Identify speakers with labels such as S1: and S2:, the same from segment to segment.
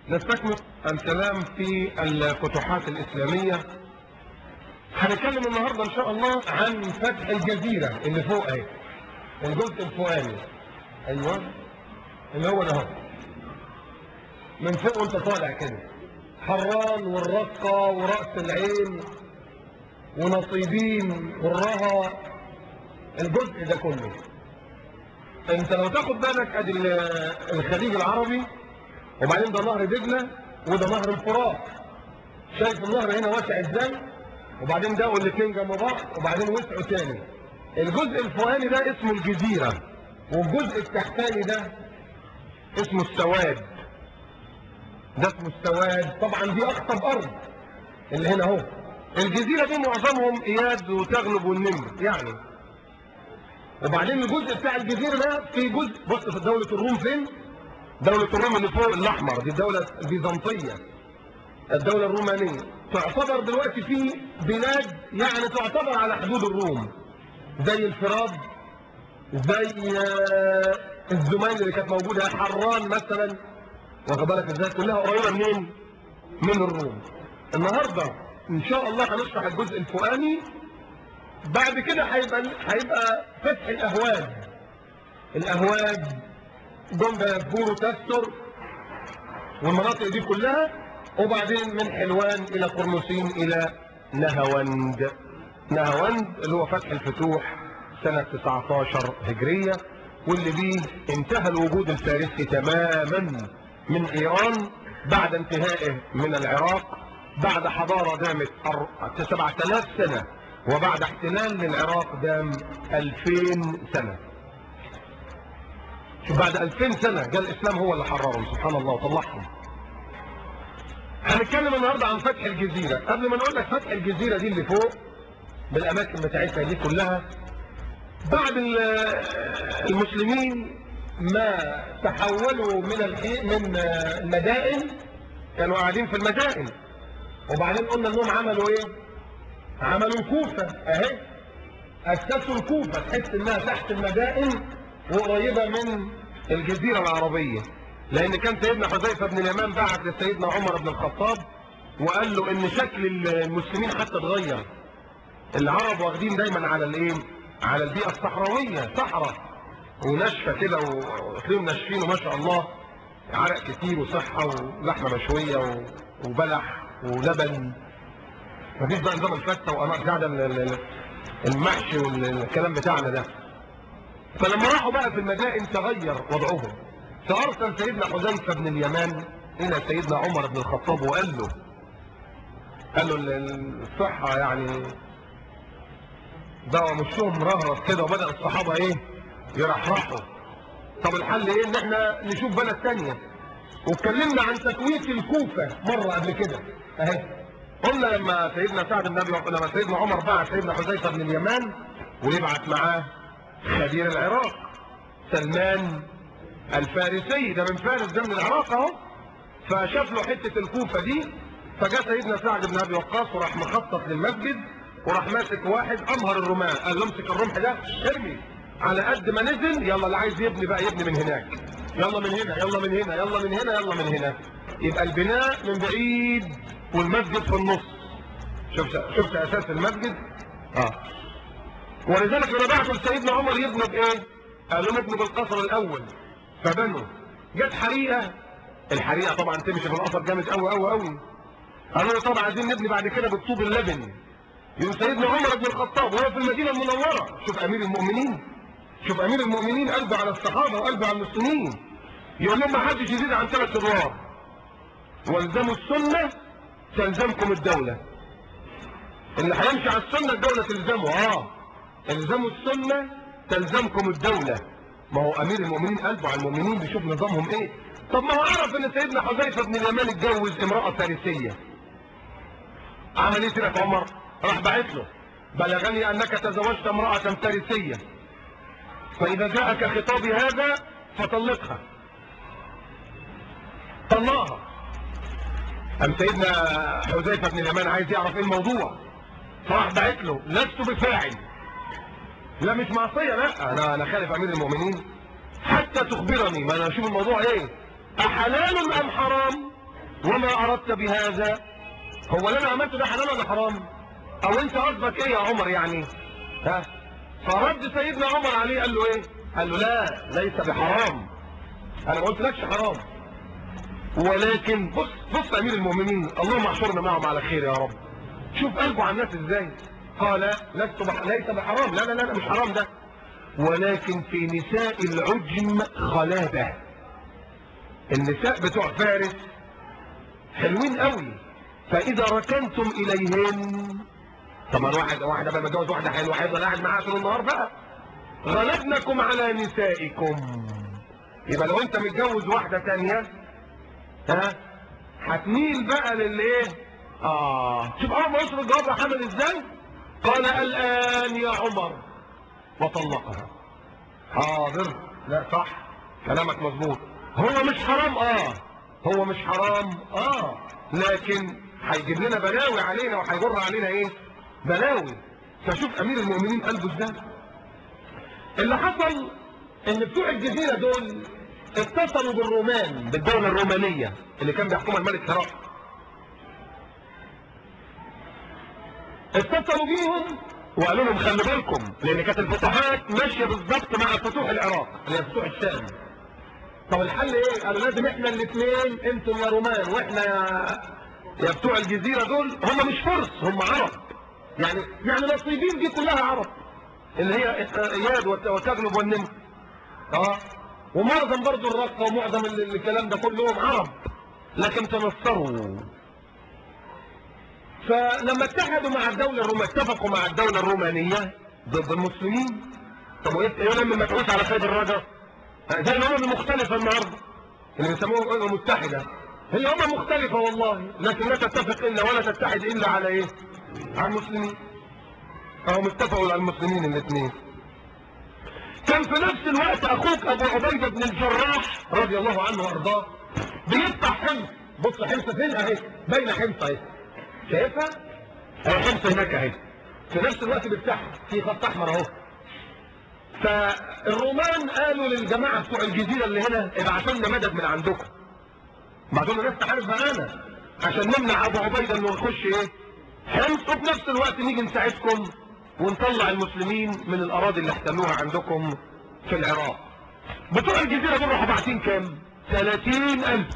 S1: نستكمل الكلام في الفتوحات الإسلامية هنتكلم النهاردة إن شاء الله عن فتح الجزيرة اللي فوق اهي الجزء الفوقاني أيوه اللي هو ده اهو من فوق وانت طالع كده حران والرقة ورأس العين ونصيبين والرها الجزء ده كله انت لو تاخد بالك ادي الخليج العربي وبعدين ده نهر دجلة وده نهر الفرات شايف النهر هنا واسع ازاي وبعدين ده الاثنين جنب بعض وبعدين وسعوا تاني الجزء الفوقاني ده اسمه الجزيرة والجزء التحتاني ده اسمه السواد ده اسمه السواد طبعا دي اخطب ارض اللي هنا اهو الجزيرة دي معظمهم اياد وتغلب والنمر يعني وبعدين الجزء بتاع الجزيرة ده في جزء بص في دولة الروم فين دولة الروم اللي فوق الاحمر دي الدولة البيزنطية الدولة الرومانية تعتبر دلوقتي في بلاد يعني تعتبر على حدود الروم زي الفراد زي الزمان اللي كانت موجودة حران مثلا واخد بالك ازاي كلها قريبة منين من الروم النهاردة ان شاء الله هنشرح الجزء الفوقاني بعد كده هيبقى هيبقى فتح الاهواج الاهواج جنب بورو تستر والمناطق دي كلها وبعدين من حلوان الى قرنسين الى نهاوند نهاوند اللي هو فتح الفتوح سنة 19 هجرية واللي بيه انتهى الوجود الفارسي تماما من ايران بعد انتهائه من العراق بعد حضارة دامت 7000 سنة وبعد احتلال للعراق دام 2000 سنة شوف بعد 2000 سنة جاء الاسلام هو اللي حررهم سبحان الله وطلعهم هنتكلم النهاردة عن فتح الجزيرة قبل ما نقول لك فتح الجزيرة دي اللي فوق بالاماكن بتاعتها دي كلها بعد المسلمين ما تحولوا من من المدائن كانوا قاعدين في المدائن وبعدين قلنا انهم عملوا ايه عملوا الكوفة اهي اسسوا الكوفة تحس انها تحت المدائن وقريبة من الجزيرة العربية لان كان سيدنا حذيفة بن اليمان بعت لسيدنا عمر بن الخطاب وقال له ان شكل المسلمين حتى اتغير العرب واخدين دايما على الايه على البيئة الصحراوية صحراء وناشفة كده وتلاقيهم ناشفين وما شاء الله عرق كتير وصحة ولحمة مشوية وبلح ولبن مفيش بقى نظام الفتة وأنا قاعدة المحشي والكلام بتاعنا ده فلما راحوا بقى في المدائن تغير وضعهم فأرسل سيدنا حذيفة بن اليمان إلى سيدنا عمر بن الخطاب وقال له قال له الصحة يعني بقى مشهم رهرس كده وبدأ الصحابة ايه يرحرحوا طب الحل ايه ان احنا نشوف بلد تانية واتكلمنا عن تكويت الكوفة مرة قبل كده اهي قلنا لما سيدنا سعد بن ابي لما سيدنا عمر بعت سيدنا حذيفة بن اليمان ويبعت معاه خبير العراق سلمان الفارسي ده من فارس ده من العراق اهو فشاف له حتة الكوفة دي فجاء سيدنا سعد بن ابي وقاص وراح مخطط للمسجد وراح ماسك واحد امهر الرماة قال له امسك الرمح ده ارمي على قد ما نزل يلا اللي عايز يبني بقى يبني من هناك يلا من هنا يلا من هنا يلا من هنا يلا من هنا يبقى البناء من بعيد والمسجد في النص شفت شفت اساس المسجد اه ولذلك لما بعثوا لسيدنا عمر يبنوا بايه قالوا نبنوا بالقصر الاول فبنوا جت حريقه الحريقه طبعا تمشي في القصر جامد قوي قوي قوي قالوا له طبعا عايزين نبني بعد كده بالطوب اللبني يوم سيدنا عمر بن الخطاب وهو في المدينة المنورة شوف أمير المؤمنين شوف أمير المؤمنين قلبه على الصحابة وقلبه على المسلمين يقول لهم ما حدش يزيد عن ثلاث أدوار والزموا السنة تلزمكم الدولة اللي هيمشي على السنة الدولة تلزمه اه الزموا السنة تلزمكم الدولة ما هو أمير المؤمنين قلبه على المؤمنين بيشوف نظامهم ايه طب ما هو عرف ان سيدنا حذيفة بن اليمان اتجوز امرأة فارسية عمل ايه سيدنا عمر راح بعت له بلغني انك تزوجت امرأة فارسية فاذا جاءك خطابي هذا فطلقها طلقها ام سيدنا حذيفة بن اليمان عايز يعرف ايه الموضوع فراح بعت له لست بفاعل لا مش معصية لا انا انا خالف امير المؤمنين حتى تخبرني ما انا اشوف الموضوع ايه احلال ام حرام وما اردت بهذا هو اللي انا عملته ده حلال ولا حرام او انت قصدك ايه يا عمر يعني ها فرد سيدنا عمر عليه قال له ايه قال له لا ليس بحرام انا ما قلتلكش حرام ولكن بص بص امير المؤمنين اللهم احشرنا معهم على خير يا رب شوف قلبه على الناس ازاي قال لست بح... ليس بحرام لا لا لا مش حرام ده ولكن في نساء العجم خلابة النساء بتوع فارس حلوين قوي فاذا ركنتم اليهن طبعا واحد واحده بقى متجوز واحده حلوه هيفضل قاعد معاها طول النهار بقى غلبنكم على نسائكم يبقى لو انت متجوز واحده ثانيه ها هتميل بقى للايه اه شوف اول ما يوصل الجواب راح عمل ازاي قال الان يا عمر وطلقها حاضر لا صح كلامك مظبوط هو مش حرام اه هو مش حرام اه لكن هيجيب لنا بلاوي علينا وهيجر علينا ايه بلاوي فشوف امير المؤمنين قلبه ازاي اللي حصل ان بتوع الجزيرة دول اتصلوا بالرومان بالدولة الرومانية اللي كان بيحكمها الملك هرقل اتصلوا بيهم وقالوا لهم خلي بالكم لان كانت الفتوحات ماشيه بالظبط مع فتوح العراق اللي هي فتوح الشام طب الحل ايه قالوا لازم احنا الاثنين انتم يا رومان واحنا يا يا بتوع الجزيره دول هم مش فرس هم عرب يعني يعني نصيبين دي كلها عرب اللي هي اياد وتغلب والنمر اه ومعظم برضو الرقه ومعظم ال- الكلام ده كلهم عرب لكن تنصروا فلما اتحدوا مع الدولة الرومانية اتفقوا مع الدولة الرومانية ضد المسلمين طب وايه ايه لما مبعوث على خير الرجا زي الامم المختلفة النهارده اللي بيسموها الامم المتحدة هي امم مختلفة والله لكن لا تتفق الا ولا تتحد الا على ايه على المسلمين فهم اتفقوا على المسلمين الاثنين كان في نفس الوقت اخوك ابو عبيدة بن الجراح رضي الله عنه وارضاه بيفتح حمص بص حمص فين اهي باينه حمص اهي شايفها اهي حمص هناك اهي في نفس الوقت بيفتحها في خط احمر اهو فالرومان قالوا للجماعه بتوع الجزيره اللي هنا ابعتوا لنا مدد من عندكم بعتوا لنا ناس تحارب معانا عشان نمنع ابو عبيده انه يخش ايه حمص وفي نفس الوقت نيجي نساعدكم ونطلع المسلمين من الاراضي اللي احتلوها عندكم في العراق بتوع الجزيره دول راحوا باعتين كام 30000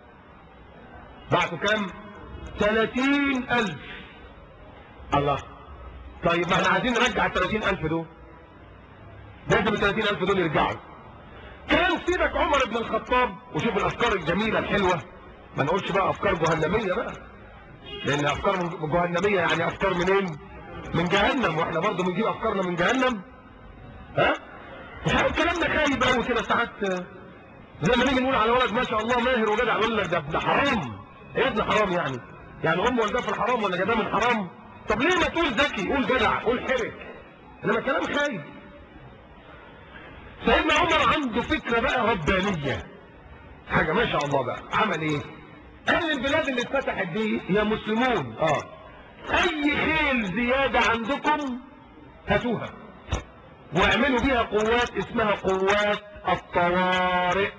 S1: بعتوا كام 30000 الله طيب ما احنا عايزين نرجع ال 30000 دول لازم ال 30000 دول يرجعوا كان سيدك عمر بن الخطاب وشوف الافكار الجميله الحلوه ما نقولش بقى افكار جهنميه بقى لان افكار من- جهنميه يعني افكار منين من جهنم واحنا برضه بنجيب افكارنا من جهنم ها مش عارف كلامنا خايب قوي كده ساعات آه، زي ما نيجي نقول على ولد ما شاء الله ماهر وجدع يقول لك ده ابن حرام ايه ابن حرام يعني يعني امه والده في الحرام ولا جاباه من حرام طب ليه ما تقول ذكي قول جدع قول حرك انما كلام خايب سيدنا عمر عنده فكره بقى ربانيه حاجه ما شاء الله بقى عمل ايه قال البلاد اللي اتفتحت دي يا مسلمون اه اي خيل زياده عندكم هاتوها واعملوا بيها قوات اسمها قوات الطوارئ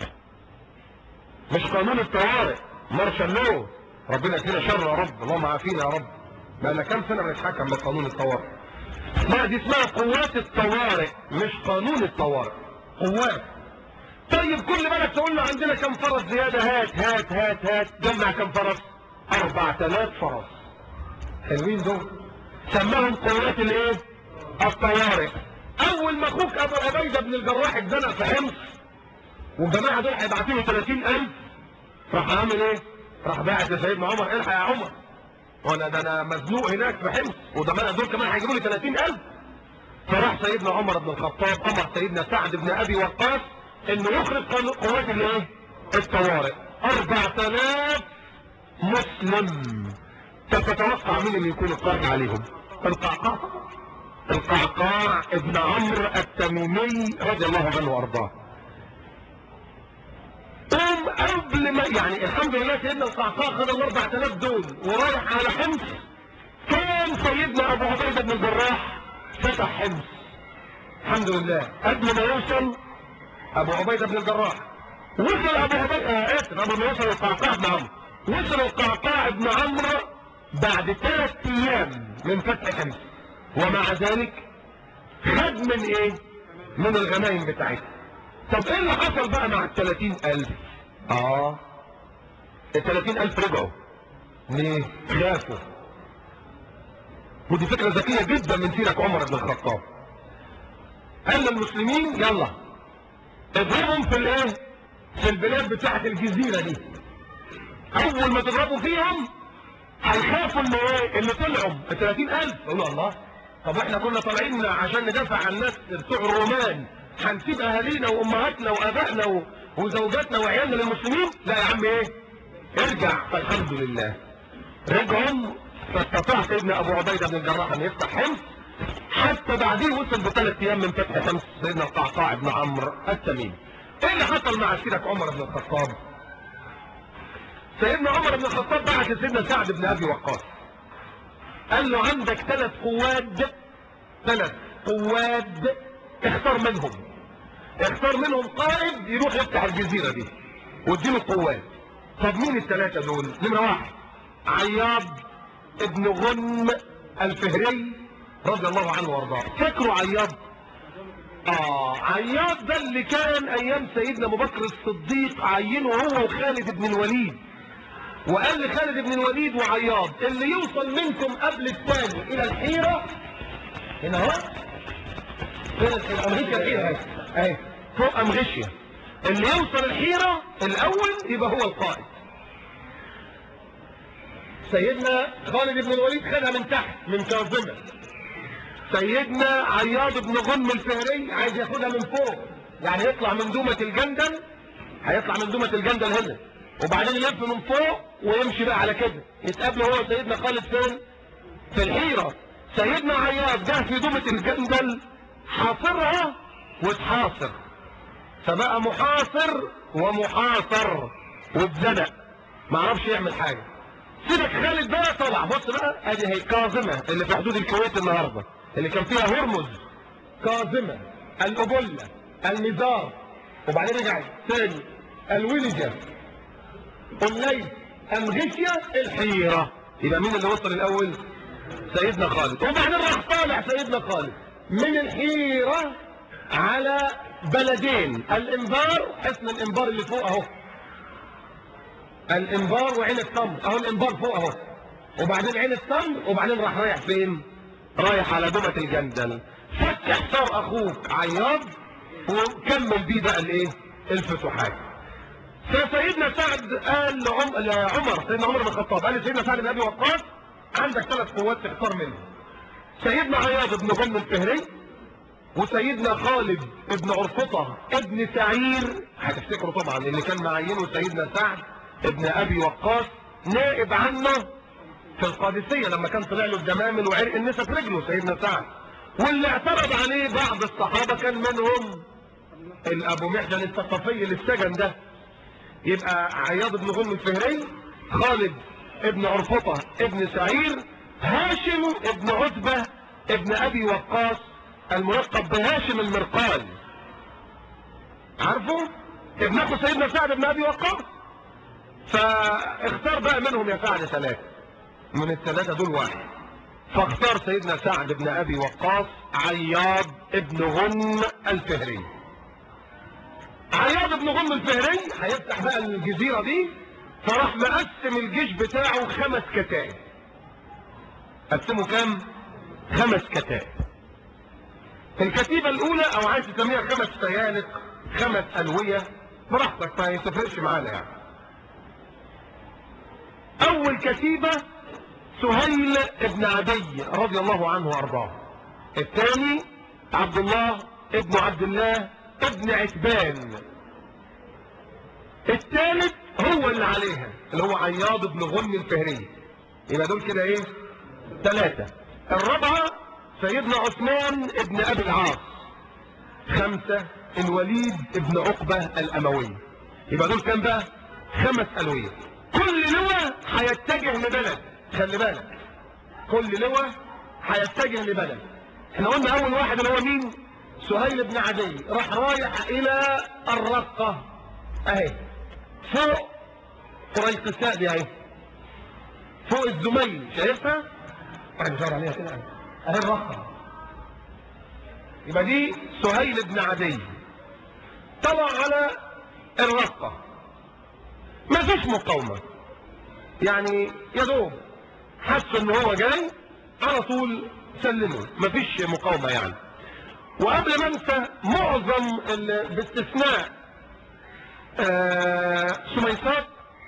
S1: مش قانون الطوارئ مارشال لو ربنا يكفينا شر يا رب اللهم عافينا يا رب بقى كام سنه بنتحكم بقانون الطوارئ لا دي اسمها قوات الطوارئ مش قانون الطوارئ قوات طيب كل بلد تقول له عندنا كم فرس زياده هات هات هات هات جمع كم فرس 4000 فرس حلوين دول سماهم قوات الايه الطوارئ اول ما اخوك ابو عبيده بن الجراح اتزنق في حمص والجماعه دول هيبعتوا له 30000 راح عامل ايه راح باعت لسيدنا عمر الحق يا عمر وانا ده انا مزنوق هناك في حمص وده دول كمان هيجيبوا لي 30000 فراح سيدنا عمر بن الخطاب امر سيدنا سعد بن ابي وقاص انه يخرج قانون- قوات الايه الطوارئ 4000 مسلم تتوقع مين اللي يكون القائد عليهم القعقاع القعقاع ابن عمرو التميمي رضي الله عنه وارضاه قوم قبل ما يعني الحمد لله سيدنا القعقاع خد ال 4000 دول ورايح على حمص كان سيدنا ابو عبيده بن الجراح فتح حمص الحمد لله قبل ما يوصل ابو عبيده بن الجراح وصل ابو عبيده آه اسف قبل ما يوصل القعقاع بن عمرو وصل القعقاع بن عمرو بعد ثلاث ايام من فتح حمص ومع ذلك خد من ايه من الغنائم بتاعتها طب ايه اللي حصل بقى مع الثلاثين الف اه الثلاثين الف رجعوا ليه خافوا ودي فكرة ذكية جدا من سيرة عمر بن الخطاب قال للمسلمين يلا اضربهم في الايه في البلاد بتاعت الجزيرة دي اول ما تضربوا فيهم هيخافوا ان ايه اللي طلعوا ال 30000 يقولوا الله طب احنا كنا طالعين عشان ندافع عن الناس بتوع الرومان هنسيب اهالينا وامهاتنا وابائنا و- وزوجاتنا وعيالنا للمسلمين لا يا عم ايه ارجع فالحمد لله رجعهم فاستطاع سيدنا ابو عبيده بن الجراح ان يفتح حمص حتى بعدين وصل بثلاث ايام من فتح حمص سيدنا القعقاع بن عمرو التميمي ايه اللي حصل مع سيره عمر بن الخطاب سيدنا عمر بن الخطاب بعت لسيدنا سعد بن ابي وقاص قال له عندك ثلاث قواد ثلاث قواد اختار منهم اختار منهم قائد يروح يفتح الجزيرة دي واديله قوات طب مين الثلاثة دول نمرة واحد عياض ابن غنم الفهري رضي الله عنه وارضاه فاكروا عياض اه عياض ده اللي كان ايام سيدنا ابو بكر الصديق عينه هو وخالد بن الوليد وقال لخالد بن الوليد وعياض اللي يوصل منكم قبل الثاني الى الحيرة هنا اهو فين الحيرة امغشية الحيرة اهي اهي فوق امغشية اللي يوصل الحيرة الاول يبقى هو القائد سيدنا خالد بن الوليد خدها من تحت من كاظمة سيدنا عياض بن غنم الفهري عايز ياخدها من فوق يعني يطلع من دومة الجندل هيطلع من دومة الجندل هنا وبعدين يلف من فوق ويمشي بقى على كده يتقابلوا هو سيدنا خالد فين في الحيرة سيدنا عياض جه في دومة الجندل حاصرها واتحاصر فبقى محاصر ومحاصر واتزنق ما عرفش يعمل حاجة سيبك خالد بقى طلع بص بقى ادي هي كاظمة اللي في حدود الكويت النهاردة اللي كان فيها هرمز كاظمة الأبلة المزار وبعدين رجع تاني الولجة الليل أمغشية الحيرة يبقى مين اللي وصل الأول سيدنا خالد وبعدين راح طالع سيدنا خالد من الحيرة على بلدين الانبار حسن الانبار اللي فوق اهو الانبار وعين التمر اهو الانبار فوق اهو وبعدين عين التمر وبعدين راح رايح فين رايح على دمة الجندل فك حصار اخوك عياض وكمل بيه بقى الايه الفتوحات فسيدنا سعد قال لعم... لعمر سيدنا عمر بن الخطاب قال لسيدنا سعد بن ابي وقاص عندك ثلاث قوات تختار منهم سيدنا عياض بن غنم الفهري وسيدنا خالد ابن عرفطة ابن سعير هتفتكروا طبعا اللي كان معينه سيدنا سعد ابن ابي وقاص نائب عنه في القادسية لما كان طلع له الدمامل وعرق النسا في رجله سيدنا سعد واللي اعترض عليه بعض الصحابة كان منهم الابو محجن الثقفي اللي السجن ده يبقى عياض بن غنم الفهري خالد ابن عرفطة ابن سعير هاشم ابن عتبة ابن ابي وقاص الملقب بهاشم المرقال عارفه ابن اخو سيدنا سعد بن ابي وقاص فاختار بقى منهم يا سعد ثلاثة من الثلاثة دول واحد فاختار سيدنا سعد بن ابي وقاص عياض ابن غنم الفهري عياض بن غنم الفهري هيفتح بقى الجزيرة دي فراح مقسم الجيش بتاعه خمس كتائب قسمه كام خمس كتائب الكتيبة الأولى أو عايز تسميها خمس فيالق خمس ألوية براحتك ما يتفرقش معانا يعني أول كتيبة سهيل ابن عدي رضي الله عنه وأرضاه الثاني عبد الله ابن عبد الله ابن عتبان الثالث هو اللي عليها اللي هو عياض بن غنم الفهري يبقى دول كده ايه ثلاثة الرابعة سيدنا عثمان ابن ابي العاص خمسة الوليد ابن عقبة الاموي يبقى دول كام بقى خمس الوية كل لواء هيتجه لبلد خلي بالك كل لواء هيتجه لبلد احنا قلنا اول واحد اللي هو مين سهيل بن عدي راح رايح الى الرقة اهي فوق قريقساء دي اهي فوق الزميل شايفها؟ انا بشاور عليها كده اهي الرقم يبقى دي سهيل بن عدي طلع على الرقة ما فيش مقاومة يعني يا دوب حس ان هو جاي على طول سلموا ما فيش مقاومة يعني وقبل ما انسى معظم ال- باستثناء آه، سميسات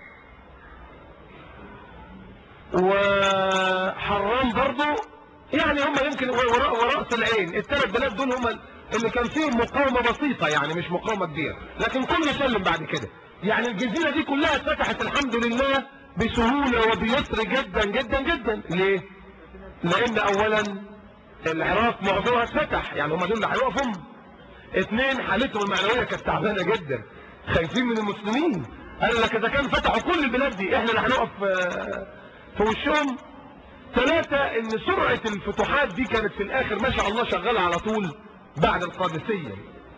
S1: وحرام برضو يعني هم يمكن وراء ورأس العين الثلاث بلاد دول هم اللي كان فيهم مقاومة بسيطة يعني مش مقاومة كبيرة لكن كله سلم بعد كده يعني الجزيرة دي كلها اتفتحت الحمد لله بسهولة وبيسر جدا جدا جدا ليه؟ لان اولا العراق معظمها اتفتح يعني هم دول اللي هيقفوا اثنين حالتهم المعنويه كانت تعبانه جدا خايفين من المسلمين قال لك اذا كان فتحوا كل البلاد دي احنا اللي هنقف آه، في وشهم ثلاثة ان سرعة الفتوحات دي كانت في الاخر ما شاء الله شغالة على طول بعد القادسية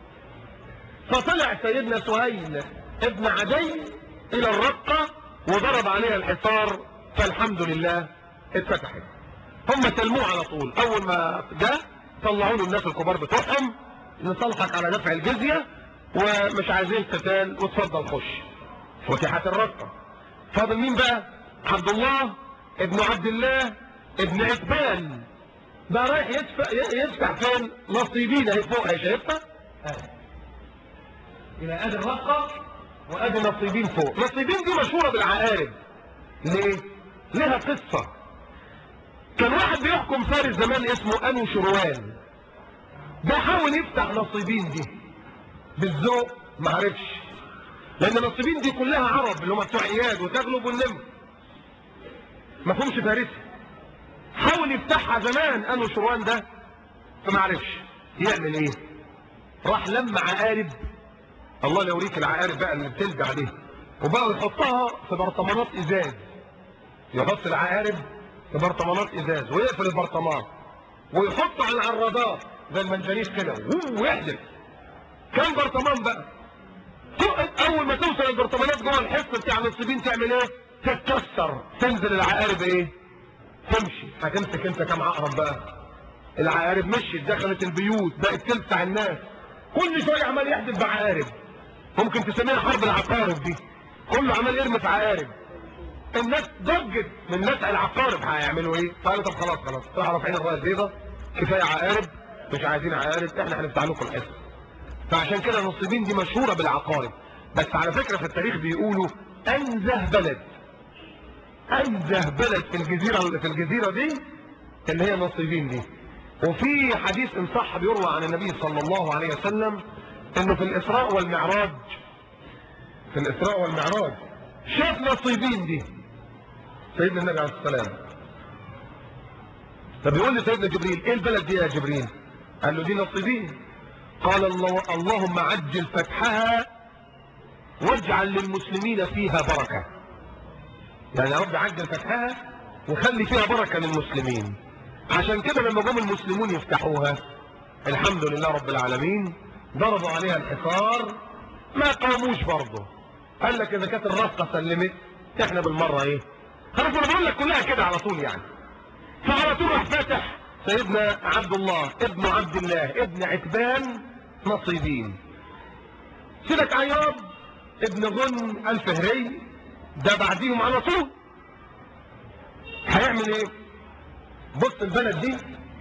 S1: فطلع سيدنا سهيل ابن عدي الى الرقة وضرب عليها الحصار فالحمد لله اتفتحت هم سلموه على طول اول ما جاء طلعوا له الناس الكبار بتوعهم نصالحك على دفع الجزية ومش عايزين قتال واتفضل خش فتحت الرقة فاضل مين بقى عبد الله ابن عبد الله ابن عتبان ده رايح يدفع يدفع فين نصيبين اهي فوق اهي شايفها اهي. يبقى ادي الرقة وادي نصيبين فوق نصيبين دي مشهورة بالعقارب ليه لها قصة كان واحد بيحكم فارس زمان اسمه انو شروان ده حاول يفتح نصيبين دي بالذوق ما عرفش لان نصيبين دي كلها عرب اللي هم بتوع اياد وتغلب والنمر ما فهمش فارسي حاول يفتحها زمان انو شروان ده فما عرفش يعمل ايه راح لم عقارب الله لا يوريك العقارب بقى اللي بتلدع دي وبقى يحطها في برطمانات ازاز يحط العقارب في برطمانات ازاز ويقفل البرطمان ويحط على العرادات زي المنجنيق كده ويحدث كم برطمان بقى تو- اول ما توصل البرطمانات جوه الحصن بتاع النصيبين تعمل ايه تتكسر تنزل العقارب ايه تمشي هتمسك انت كام عقرب بقى العقارب مشيت دخلت البيوت بقت تلسع الناس كل شويه عمال يحدف بعقارب ممكن تسميها حرب العقارب دي كله عمال يرمي في عقارب الناس ضجت من نسع العقارب هيعملوا ايه قالوا طب خلاص خلاص راحوا رافعين الرايه البيضاء كفايه عقارب مش عايزين عقارب احنا هنفتح لكم الحصن فعشان كده النصيبين دي مشهوره بالعقارب بس على فكره في التاريخ بيقولوا انزه بلد انزه بلد في الجزيره في الجزيره دي اللي هي النصيبين دي وفي حديث ان صح بيروى عن النبي صلى الله عليه وسلم انه في الاسراء والمعراج في الاسراء والمعراج شاف نصيبين دي سيدنا النبي عليه السلام فبيقول لسيدنا جبريل ايه البلد دي يا جبريل قال له دي نصيبين قال الله اللهم عجل فتحها واجعل للمسلمين فيها بركة يعني يا رب عجل فتحها وخلي فيها بركة للمسلمين عشان كده لما جم المسلمون يفتحوها الحمد لله رب العالمين ضربوا عليها الحصار ما قاموش برضه قال لك اذا كانت الرفقة سلمت احنا بالمرة ايه خلاص انا بقول لك كلها كده على طول يعني فعلى طول راح فاتح سيدنا عبد الله ابن عبد الله ابن عتبان نصيبين سيدك عياض ابن غن الفهري ده بعديهم على طول هيعمل ايه بص البلد دي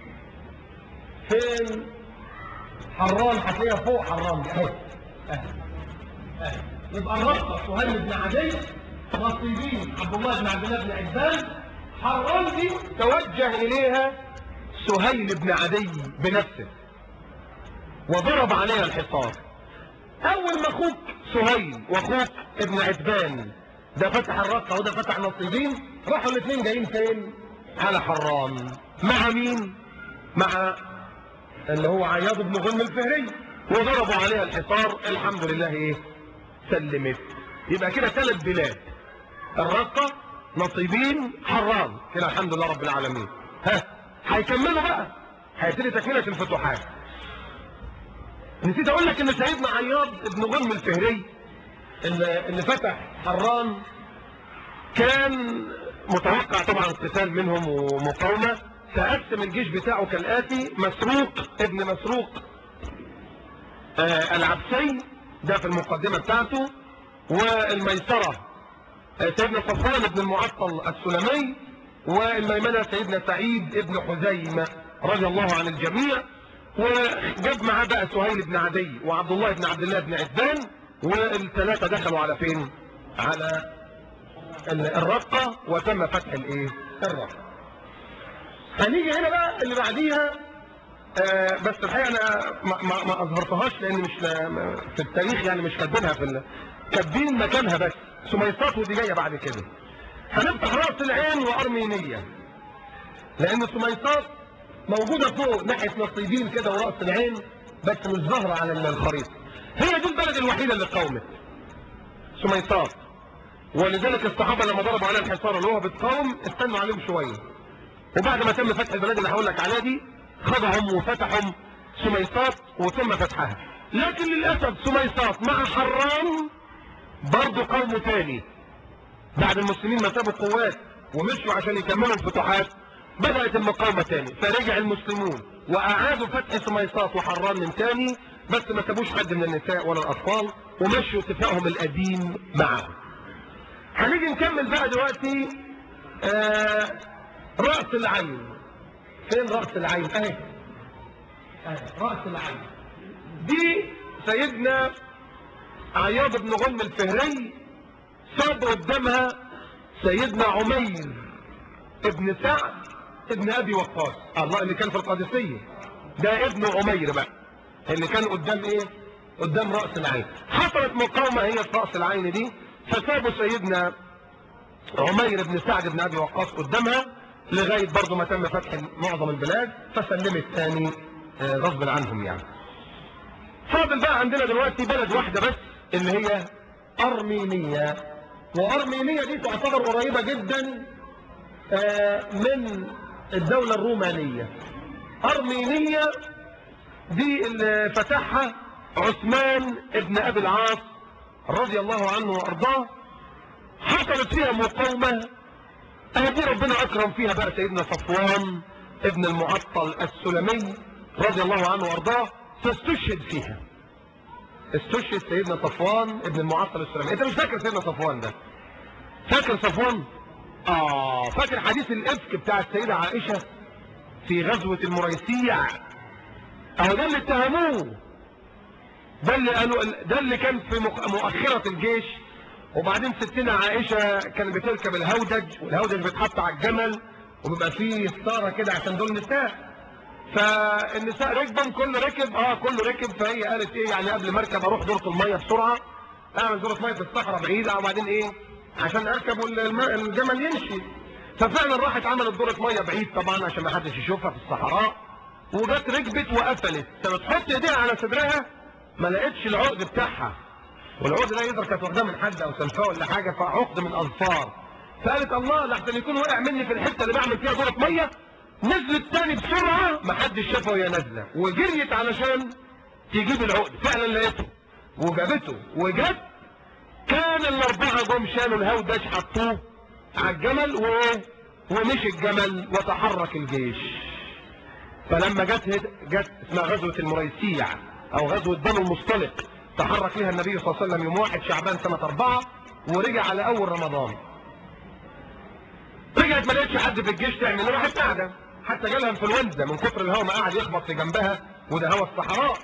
S1: فين حران هتلاقيها فوق حران دي اهي اهي اهي يبقى الرقة سهيل بن عدي نصيبين عبد الله بن عبد الله بن عبان حران دي توجه اليها سهيل بن عدي بنفسه وضرب عليها الحصار اول ما اخوك سهيل واخوك ابن عتبان ده فتح الرقة وده فتح نصيبين راحوا الاثنين جايين فين على حران مع مين مع اللي هو عياض بن غنم الفهري وضربوا عليها الحصار الحمد لله ايه سلمت يبقى كده ثلاث بلاد الرقة نصيبين حران كده الحمد لله رب العالمين ها هيكملوا بقى هيبتدي تكملة الفتوحات نسيت اقول لك ان سيدنا عياض ابن غنم الفهري اللي, اللي فتح حران كان متوقع طبعا قتال منهم ومقاومة فقسم الجيش بتاعه كالآتي مسروق ابن مسروق آه العبسي ده في المقدمة بتاعته والميسرة آه سيدنا صفوان ابن المعطل السلمي والميمنة سيدنا سعيد ابن حزيمة رضي الله عن الجميع وجاب معاه بقى سهيل بن عدي وعبد الله بن عبد الله بن عثمان والثلاثة دخلوا على فين على الرقة وتم فتح الايه الرقة هنيجي هنا بقى اللي بعديها آه بس الحقيقة انا ما, ما, ما اظهرتهاش لان مش في التاريخ يعني مش كاتبينها في ال- كاتبين مكانها بس سميصات ودي جايه بعد كده هنفتح راس العين وارمينيه لان سميصات موجوده فوق ناحيه نصيبين كده وراس العين بس مش ظاهره على الخريطه هي دي البلد الوحيده اللي قاومت سميصات ولذلك الصحابه لما ضربوا على الحصار اللي هو بتقاوم استنوا عليهم شويه وبعد ما تم فتح البلاد اللي هقول لك عليها دي خضعهم وفتحهم سميصات وتم فتحها لكن للاسف سميصات مع حران برضه قوم تاني بعد المسلمين ما سابوا قوات ومشوا عشان يكملوا الفتوحات بدأت المقاومة تاني فرجع المسلمون وأعادوا فتح سميصات وحران من تاني بس ما سابوش حد من النساء ولا الأطفال ومشوا اتفاقهم القديم معهم هنيجي نكمل بقى دلوقتي آه رأس العين فين رأس العين اهي اهي رأس العين دي سيدنا عياض بن غنم الفهري صاد قدامها سيدنا عمير ابن سعد ابن ابي وقاص الله اللي كان في القادسية ده ابن عمير بقى اللي كان قدام ايه قدام رأس العين حصلت مقاومة هي في رأس العين دي فسابوا سيدنا عمير بن سعد بن ابي وقاص قدامها لغاية برضه ما تم فتح معظم البلاد فسلمت تاني آه، غصب عنهم يعني فاضل بقى عندنا دلوقتي بلد واحدة بس اللي هي أرمينيا وأرمينيا دي تعتبر قريبة جدا آه، من الدولة الرومانية أرمينيا دي اللي فتحها عثمان ابن أبي العاص رضي الله عنه وأرضاه حصلت فيها مقاومة أهدي ربنا أكرم فيها بقى سيدنا صفوان ابن المعطل السلمي رضي الله عنه وأرضاه فاستشهد فيها استشهد سيدنا صفوان ابن المعطل السلمي انت مش فاكر سيدنا صفوان ده فاكر صفوان اه فاكر حديث الافك بتاع السيدة عائشة في غزوة المريسيع اهو ده اللي اتهموه ده اللي قالوا ده اللي كان في مق- مؤخرة الجيش وبعدين ستنا عائشة كانت بتركب الهودج والهودج بيتحط على الجمل وبيبقى فيه ستارة كده عشان دول نساء فالنساء ركبا كل ركب اه كل ركب فهي قالت ايه يعني قبل ما اركب اروح دورة المية بسرعة اعمل دورة مية في الصحراء بعيدة وبعدين ايه عشان اركب والم- الجمل يمشي ففعلا راحت عملت دورة مية بعيد طبعا عشان ما حدش يشوفها في الصحراء وجت ركبت وقفلت فبتحط ايديها على صدرها ما لقتش العقد بتاعها والعقد ده يقدر كانت واخداه من حد او سلفاه ولا حاجه فعقد من اظفار فقالت الله لحسن يكون وقع مني في الحته اللي بعمل فيها دورة ميه نزلت تاني بسرعه ما حدش شافها وهي نازله وجريت علشان تجيب العقد فعلا لقيته وجابته وجت كان الاربعه جم شالوا الهودج حطوه على الجمل وايه ومشي الجمل وتحرك الجيش فلما جت هد... جت اسمها غزوة المريسيع او غزوة بنو المصطلق تحرك فيها النبي صلى الله عليه وسلم يوم واحد شعبان سنة اربعة ورجع على اول رمضان رجعت ما لقيتش حد في الجيش تعمل راحت قاعدة حتى جالها انفلونزا من كتر الهواء ما قاعد يخبط في جنبها وده هوا الصحراء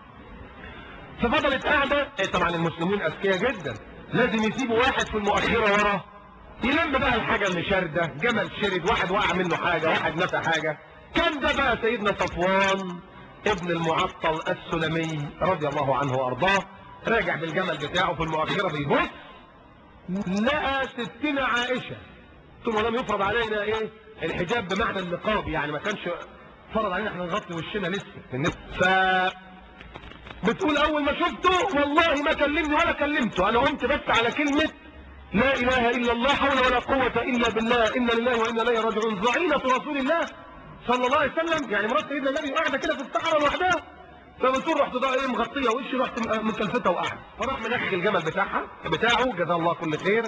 S1: ففضلت قاعدة إيه طبعا المسلمون اذكياء جدا لازم يسيبوا واحد في المؤخرة وراه يلم بقى الحاجة اللي شاردة جمل شرد واحد وقع منه حاجة واحد نسى حاجة كان ده بقى سيدنا صفوان ابن المعطل السلمي رضي الله عنه وارضاه راجع بالجمل بتاعه في المؤخرة بيبص لقى ستنا عائشة ثم لم يفرض علينا ايه الحجاب بمعنى النقاب يعني ما كانش فرض علينا احنا نغطي وشنا لسه ف بتقول اول ما شفته والله ما كلمني ولا كلمته انا قمت بس على كلمة لا اله الا الله حول ولا قوة الا بالله انا لله وانا اليه راجعون ضعينة رسول الله صلى الله عليه وسلم يعني مرات سيدنا النبي قاعدة كده في الصحراء لوحدها فبتقول رحت بقى ايه مغطية وشي رحت مكلفتها وقعد فراح منخ الجمل بتاعها بتاعه جزاه الله كل خير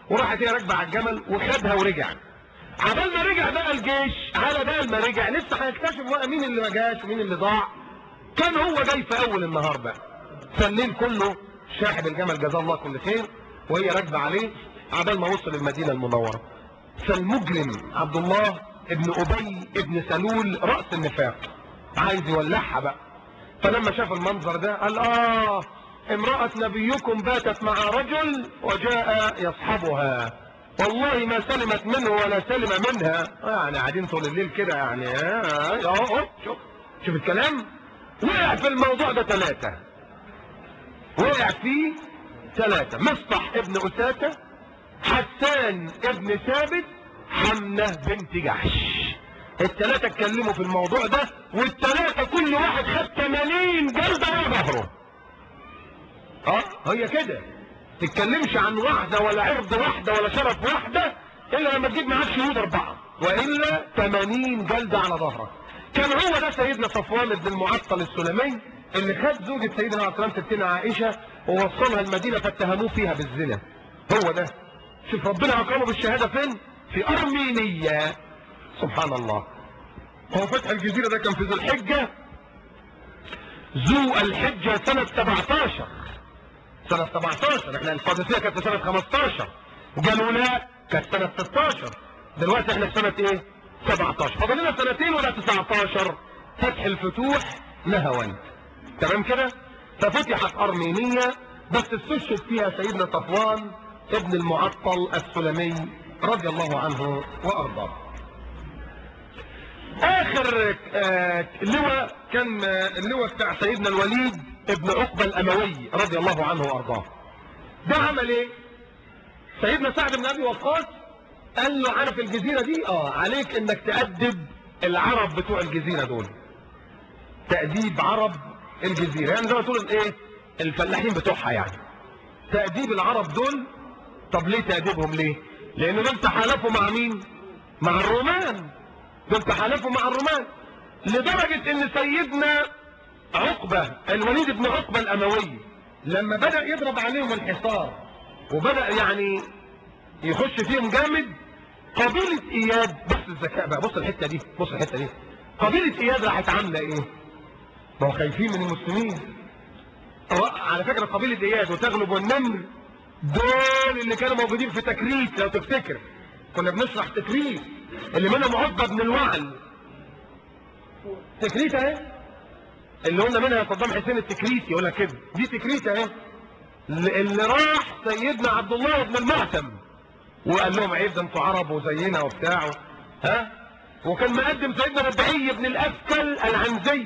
S1: وراحت هي راكبه على الجمل وخدها ورجع عبال ما رجع بقى الجيش على بال ما رجع لسه هيكتشف بقى مين اللي ما جاش ومين اللي ضاع كان هو جاي في اول النهار بقى فالليل كله شاحب الجمل جزاه الله كل خير وهي راكبه عليه عبال ما وصل المدينه المنوره فالمجرم عبد الله ابن ابي ابن سلول راس النفاق عايز يولعها بقى فلما شاف المنظر ده قال اه امرأة نبيكم باتت مع رجل وجاء يصحبها والله ما سلمت منه ولا سلم منها يعني قاعدين طول الليل كده يعني اه اه شوف شوف الكلام وقع في الموضوع ده ثلاثة وقع فيه ثلاثة مصطح ابن أساتة حسان ابن ثابت حمنة بنت جحش الثلاثة اتكلموا في الموضوع ده والثلاثة كل واحد خد 80 جلدة على ظهره اه هي كده تتكلمش عن واحدة ولا عرض واحدة ولا شرف واحدة الا لما تجيب معاك شهود اربعة والا 80 جلدة على ظهرك كان هو ده سيدنا صفوان بن المعطل السلمي اللي خد زوجة سيدنا عليه السلام ستنا عائشة ووصلها المدينة فاتهموه فيها بالزنا هو ده شوف ربنا اكرمه بالشهادة فين في ارمينيا سبحان الله هو فتح الجزيرة ده كان في ذو الحجة ذو الحجة سنة 17 سنة 17 احنا القادسية كانت في سنة 15 جالولا كانت سنة 16 دلوقتي احنا في سنة ايه 17 فاضل لنا سنتين ولا 19 فتح الفتوح نهوان تمام كده ففتحت ارمينيا بس استشهد فيها سيدنا صفوان ابن المعطل السلمي رضي الله عنه وارضاه اخر آه لواء كان آه اللواء بتاع سيدنا الوليد ابن عقبة الاموي رضي الله عنه وارضاه ده عمل ايه سيدنا سعد بن ابي وقاص قال له عارف الجزيرة دي اه عليك انك تأدب العرب بتوع الجزيرة دول تأديب عرب الجزيرة يعني زي ما تقول ايه الفلاحين بتوعها يعني تأديب العرب دول طب ليه تأديبهم ليه لان دول تحالفوا مع مين مع الرومان دول تحالفوا مع الرومان لدرجة ان سيدنا عقبة الوليد بن عقبة الاموي لما بدأ يضرب عليهم الحصار وبدأ يعني يخش فيهم جامد قبيلة اياد بص الذكاء بقى بص الحتة دي بص الحتة دي قبيلة اياد راحت عاملة ايه ما هو خايفين من المسلمين على فكرة قبيلة اياد وتغلب والنمر دول اللي كانوا موجودين في تكريت لو تفتكر كنا بنشرح تكريت اللي منهم عقبة بن الوعل تكريت اهي اللي قلنا منها صدام حسين التكريتي يقول لك كده دي تكريت اهي اللي راح سيدنا عبد الله بن المعتم وقال لهم عيب ده انتوا عرب وزينا وبتاع ها وكان مقدم سيدنا ربعي بن الاسكل العنزي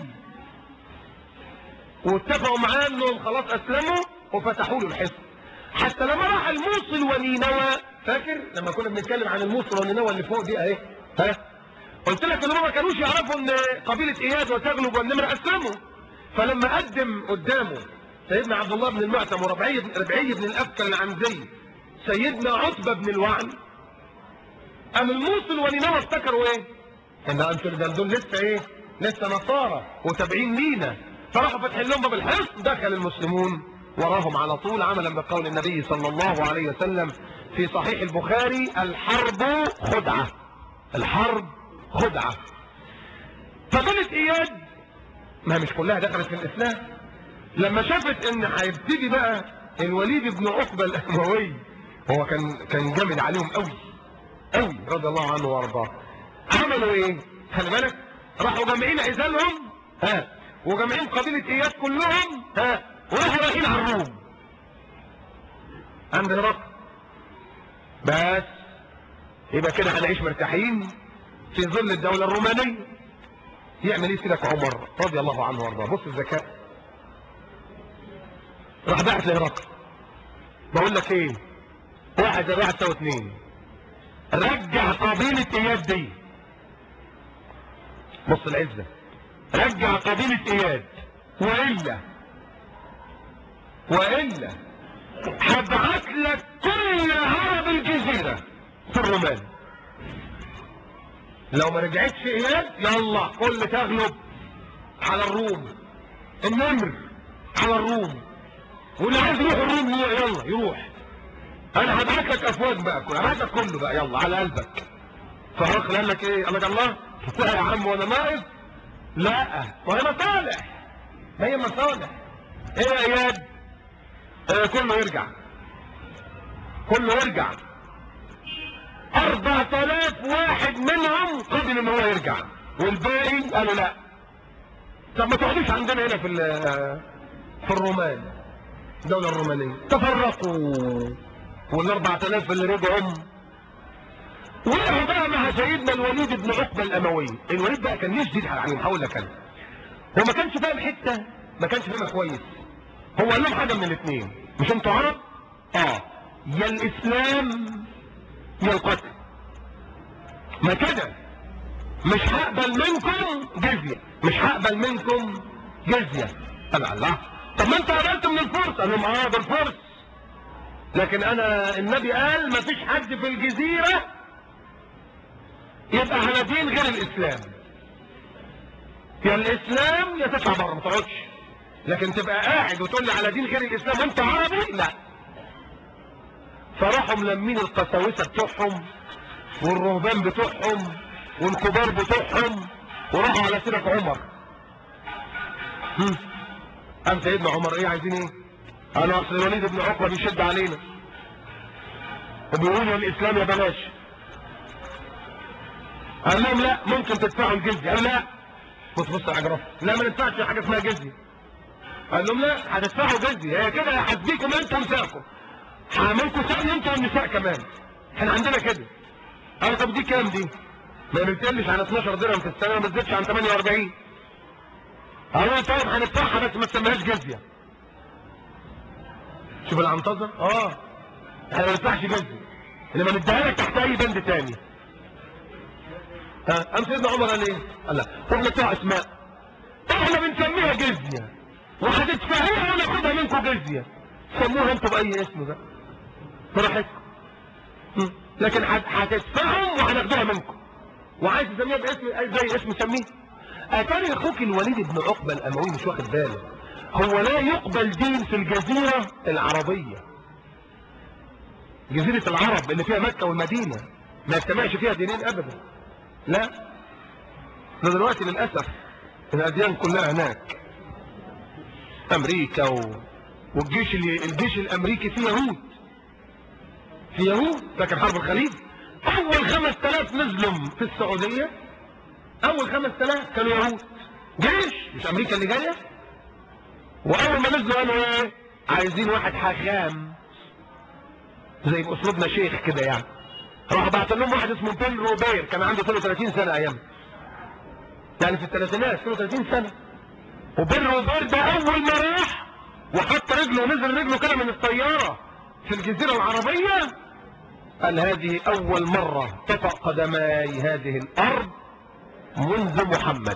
S1: واتفقوا معاه انهم خلاص اسلموا وفتحوا له الحصن حتى لما راح الموصل ونينوى فاكر لما كنا بنتكلم عن الموصل ونينوى اللي فوق دي اهي ها قلت لك ان هم ما كانوش يعرفوا ان قبيله اياد وتغلب والنمر اسلموا فلما قدم قدامه سيدنا عبد الله بن المعتم وربعي بن ربعي بن الافكل العنزي سيدنا عتبه بن الوعن قام الموصل ونينوى افتكروا ايه؟ ان انتوا دول لسه ايه؟ لسه نصارى وتابعين لينا فراحوا فاتحين لهم باب الحصن دخل المسلمون وراهم على طول عملا بقول النبي صلى الله عليه وسلم في صحيح البخاري الحرب خدعة الحرب خدعة فقالت اياد ما مش كلها دخلت في الاسلام لما شافت ان هيبتدي بقى الوليد بن عقبة الاموي هو كان كان جامد عليهم قوي قوي رضي الله عنه وارضاه عملوا ايه خلي بالك راحوا جامعين عزالهم ها وجامعين قبيلة اياد كلهم ها وراحوا رايحين على الروم عند هرقل بس يبقى كده هنعيش مرتاحين في ظل الدولة الرومانية يعمل ايه سيدك عمر رضي الله عنه وارضاه بص الذكاء راح بعت لهرقل بقول لك ايه واحد زي واحد تساوي اتنين رجع قبيلة اياد دي بص العزة رجع قبيلة اياد وإلا وإلا هبعت لك كل عرب الجزيرة في الرومان لو ما رجعتش اياد يلا كل تغلب على الروم النمر على الروم واللي عايز يروح الروم يلا يروح انا هبعت لك افواج بقى كله هبعت لك كله بقى يلا على قلبك فهرقل قال لك ايه قال لك الله لا يا عم وانا ناقص لا ما هي مصالح ما هي مصالح ايه يا اياد آه كله يرجع كله يرجع اربع تلاف واحد منهم قبل ان هو يرجع والباقي قالوا لا طب ما تقعدوش عندنا هنا في ال- في الرومان الدولة الرومانية تفرقوا والاربع تلاف اللي رجعوا وقعوا بقى مع سيدنا الوليد بن عقبة الاموي الوليد بقى كان يشدد عليهم هقول لك انا هو ما كانش فاهم حته ما كانش فاهمها كويس هو قال لهم حاجه من الاثنين مش انتوا عرب اه يا الاسلام يا القتل ما كده مش هقبل منكم جزيه مش هقبل منكم جزيه قال الله طب ما انت قبلت من الفرس قال لهم اه ده الفرس لكن انا النبي قال ما فيش حد في الجزيره يبقى على دين غير الاسلام يا الاسلام يا تطلع بره ما تقعدش لكن تبقى قاعد وتقول لي على دين غير الاسلام وانت عربي لا فراحوا ملمين القساوسه بتوعهم والرهبان بتوعهم والكبار بتوعهم وراحوا على سيرة عمر هم. قام سيدنا عمر ايه عايزين ايه قالوا اصل الوليد بن عقبه بيشد علينا وبيقول يا الاسلام يا بلاش قال لهم لا ممكن تدفعوا الجزيه قال لا بص بص يا عجرف لا ما ندفعش حاجه اسمها جزيه قال لهم لا هتدفعوا جزيه هي كده هحاسبيكم انتوا ونسائكم هعملكم سأل انتوا والنساء كمان احنا عندنا كده قال طب دي كام دي ما بتقلش عن 12 درهم في السنه ما تزيدش عن 48 قالوا لي طيب هندفعها بس ما تسميهاش جزيه شوف العنطزه اه احنا ما ندفعش جزيه انما نديها لك تحت اي بند تاني ها قام سيدنا عمر قال ايه؟ قال لا طب ندفع اسماء احنا بنسميها جزيه وهتدفعوها وناخدها منكم جزيه سموها انتوا باي اسم بقى براحتكم م. لكن هت- هتدفعهم وهناخدوها منكم وعايز تسميها باسم أي زي اسم سميه اتاري اخوك الوليد بن عقبه الاموي مش واخد باله هو لا يقبل دين في الجزيره العربيه جزيره العرب اللي فيها مكه والمدينه ما يجتمعش فيها دينين ابدا لا ده دلوقتي للاسف الاديان كلها هناك امريكا و... والجيش اللي الجيش الامريكي فيه يهود في يهود فاكر حرب الخليج اول خمس تلاف نزلوا في السعودية اول خمس تلاف كانوا يهود جيش مش امريكا اللي جاية واول ما نزلوا قالوا ايه عايزين واحد حاخام زي باسلوبنا شيخ كده يعني راح بعت لهم واحد اسمه بيل روبير كان عنده 32 سنة ايام يعني في الثلاثينات 32 سنة وبيل روبير ده اول ما راح وحط رجله ونزل رجله كده من الطيارة في الجزيرة العربية قال هذه اول مرة تطأ قدماي هذه الارض منذ محمد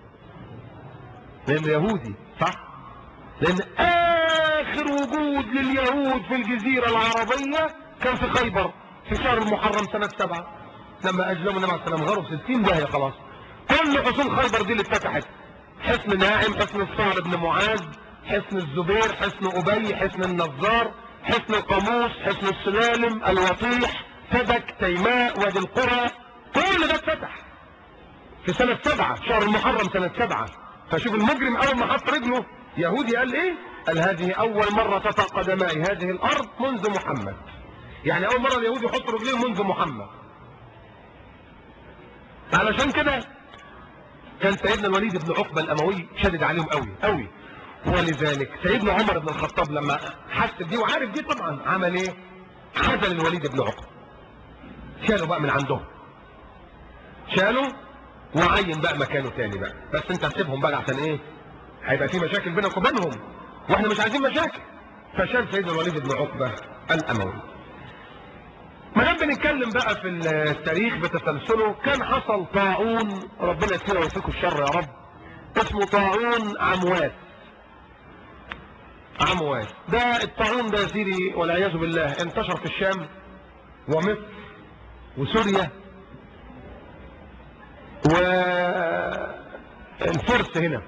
S1: لانه يهودي صح لان اخر وجود لليهود في الجزيرة العربية كان في خيبر في شهر المحرم سنة سبعة لما اجلموا النبي عليه السلام غرب 60 داهية خلاص كل حصون خيبر دي اللي اتفتحت حصن ناعم حصن الصعب بن معاذ حصن الزبير حصن ابي حصن النظار حصن القاموس حصن السلالم الوطيح فدك تيماء وادي القرى كل ده اتفتح في سنة سبعة شهر المحرم سنة سبعة فشوف المجرم اول ما حط رجله يهودي قال ايه قال هذه اول مرة تطأ قدماي هذه الارض منذ محمد يعني اول مرة اليهود يحط رجليه منذ محمد علشان كده كان سيدنا الوليد بن عقبة الاموي شدد عليهم قوي قوي ولذلك سيدنا عمر بن الخطاب لما حس بدي وعارف دي طبعا عمل ايه خذل الوليد بن عقبة شالوا بقى من عندهم شالوا وعين بقى مكانه تاني بقى بس انت هتسيبهم بقى عشان ايه هيبقى في مشاكل بينك وبينهم واحنا مش عايزين مشاكل فشال سيدنا الوليد بن عقبة الاموي ما دام بنتكلم بقى في التاريخ بتسلسله كان حصل طاعون ربنا يكفينا ويفيكم الشر يا رب اسمه طاعون عمواس عمواس ده الطاعون ده يا سيدي والعياذ بالله انتشر في الشام ومصر وسوريا والفرس هنا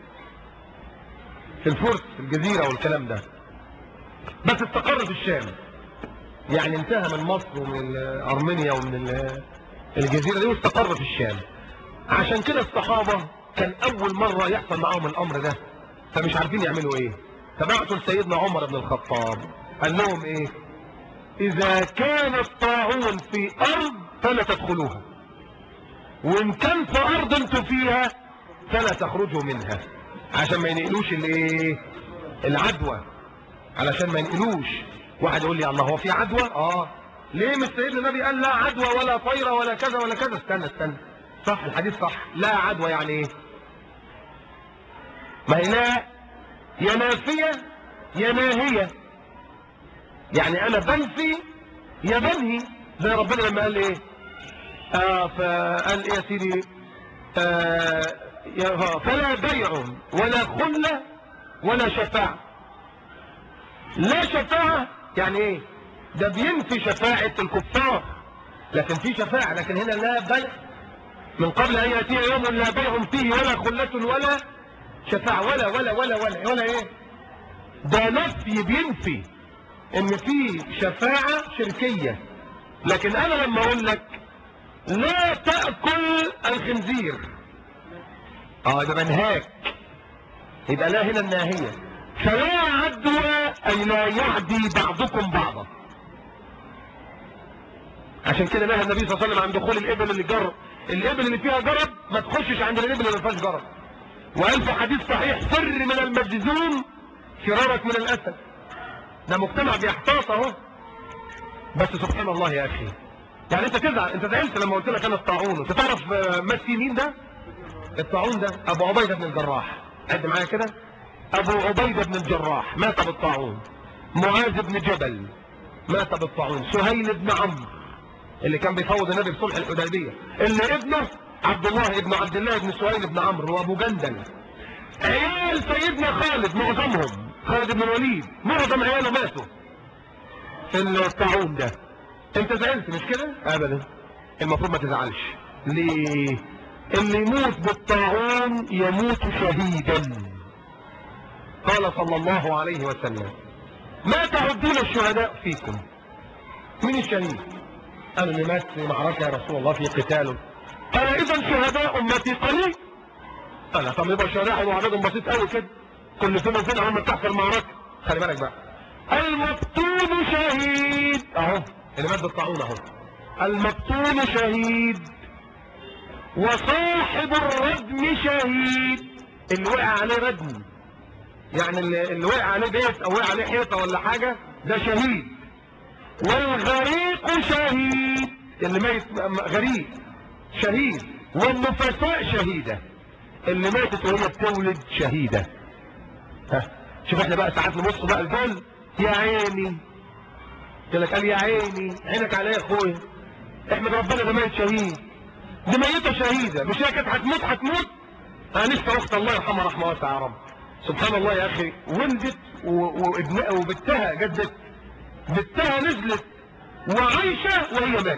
S1: في الفرس في الجزيرة والكلام ده بس استقر في الشام يعني انتهى من مصر ومن ارمينيا ومن ال- الجزيره دي واستقر في الشام عشان كده الصحابه كان اول مره يحصل معاهم الامر ده فمش عارفين يعملوا ايه فبعتوا لسيدنا عمر بن الخطاب قال لهم ايه اذا كان الطاعون في ارض فلا تدخلوها وان كان في ارض انتوا فيها فلا تخرجوا منها عشان ما ينقلوش الايه العدوى علشان ما ينقلوش واحد يقول لي الله هو في عدوى اه ليه مش سيدنا النبي قال لا عدوى ولا طيرة ولا كذا ولا كذا استنى استنى صح الحديث صح لا عدوى يعني ايه ما هي لا يا نافية يا ناهية يعني انا بنفي يا بنهي زي ربنا لما قال ايه آه فقال ايه يا سيدي آه يا- ها، فلا بيع ولا خلة ولا شفاعة لا شفاعة يعني ايه ده بينفي شفاعة الكفار لكن في شفاعة لكن هنا لا بيع من قبل ان يأتي يوم لا بيع فيه ولا خلة ولا شفاعة ولا ولا ولا ولا ولا ايه ده نفي بينفي ان في شفاعة شركية لكن انا لما اقول لك لا تأكل الخنزير اه ده منهاك يبقى لا هنا الناهية فلا عدوى اي لا يعدي بعضكم بعضا عشان كده نهى النبي صلى الله عليه وسلم عن دخول الابل اللي جرب الابل اللي فيها جرب ما تخشش عند الابل اللي ما فيهاش جرب وقال في حديث صحيح فر من المجزوم فرارك من الاسد ده مجتمع بيحتاط اهو بس سبحان الله يا اخي يعني انت تزعل انت زعلت لما قلت لك انا الطاعون انت تعرف آه، ماسي مين ده الطاعون ده ابو عبيده بن الجراح عد معايا كده ابو عبيده بن الجراح مات بالطاعون معاذ بن جبل مات بالطاعون سهيل بن عمرو اللي كان بيفوض النبي في صلح الحديبيه اللي ابنه عبد الله ابن عبد الله بن سهيل بن عمرو وابو جندل عيال سيدنا خالد معظمهم خالد بن الوليد معظم عياله ماتوا في الطاعون ده انت زعلت مش كده ابدا المفروض ما تزعلش ليه اللي يموت بالطاعون يموت شهيدا قال صلى الله عليه وسلم ما تعدون الشهداء فيكم من الشهيد قال اللي مات في معركة يا رسول الله في قتال قال اذا شهداء امتي قليل قال طب يبقى الشهداء هيبقوا عددهم بسيط قوي كده كل فين وفين هم تحت المعركة خلي بالك بقى المقتول شهيد اهو اللي مات بالطاعون اهو المقتول شهيد وصاحب الردم شهيد اللي وقع عليه ردم يعني اللي, اللي وقع عليه بيت او وقع عليه حيطه ولا حاجه ده شهيد والغريق شهيد اللي ميت م- غريق شهيد والنفساء شهيده اللي ماتت وهي بتولد شهيده ها شوف احنا بقى ساعات نبص بقى البال يا عيني يقول لك قال يا عيني عينك عليا يا اخويا احمد ربنا ده ميت شهيد دي ميته شهيده مش هي كانت هتموت هتموت انا لسه اخت الله يرحمها رحمه واسعه يا رب سبحان الله يا اخي ولدت و- وابنها وبنتها جدت بنتها نزلت وعايشه وهي ماتت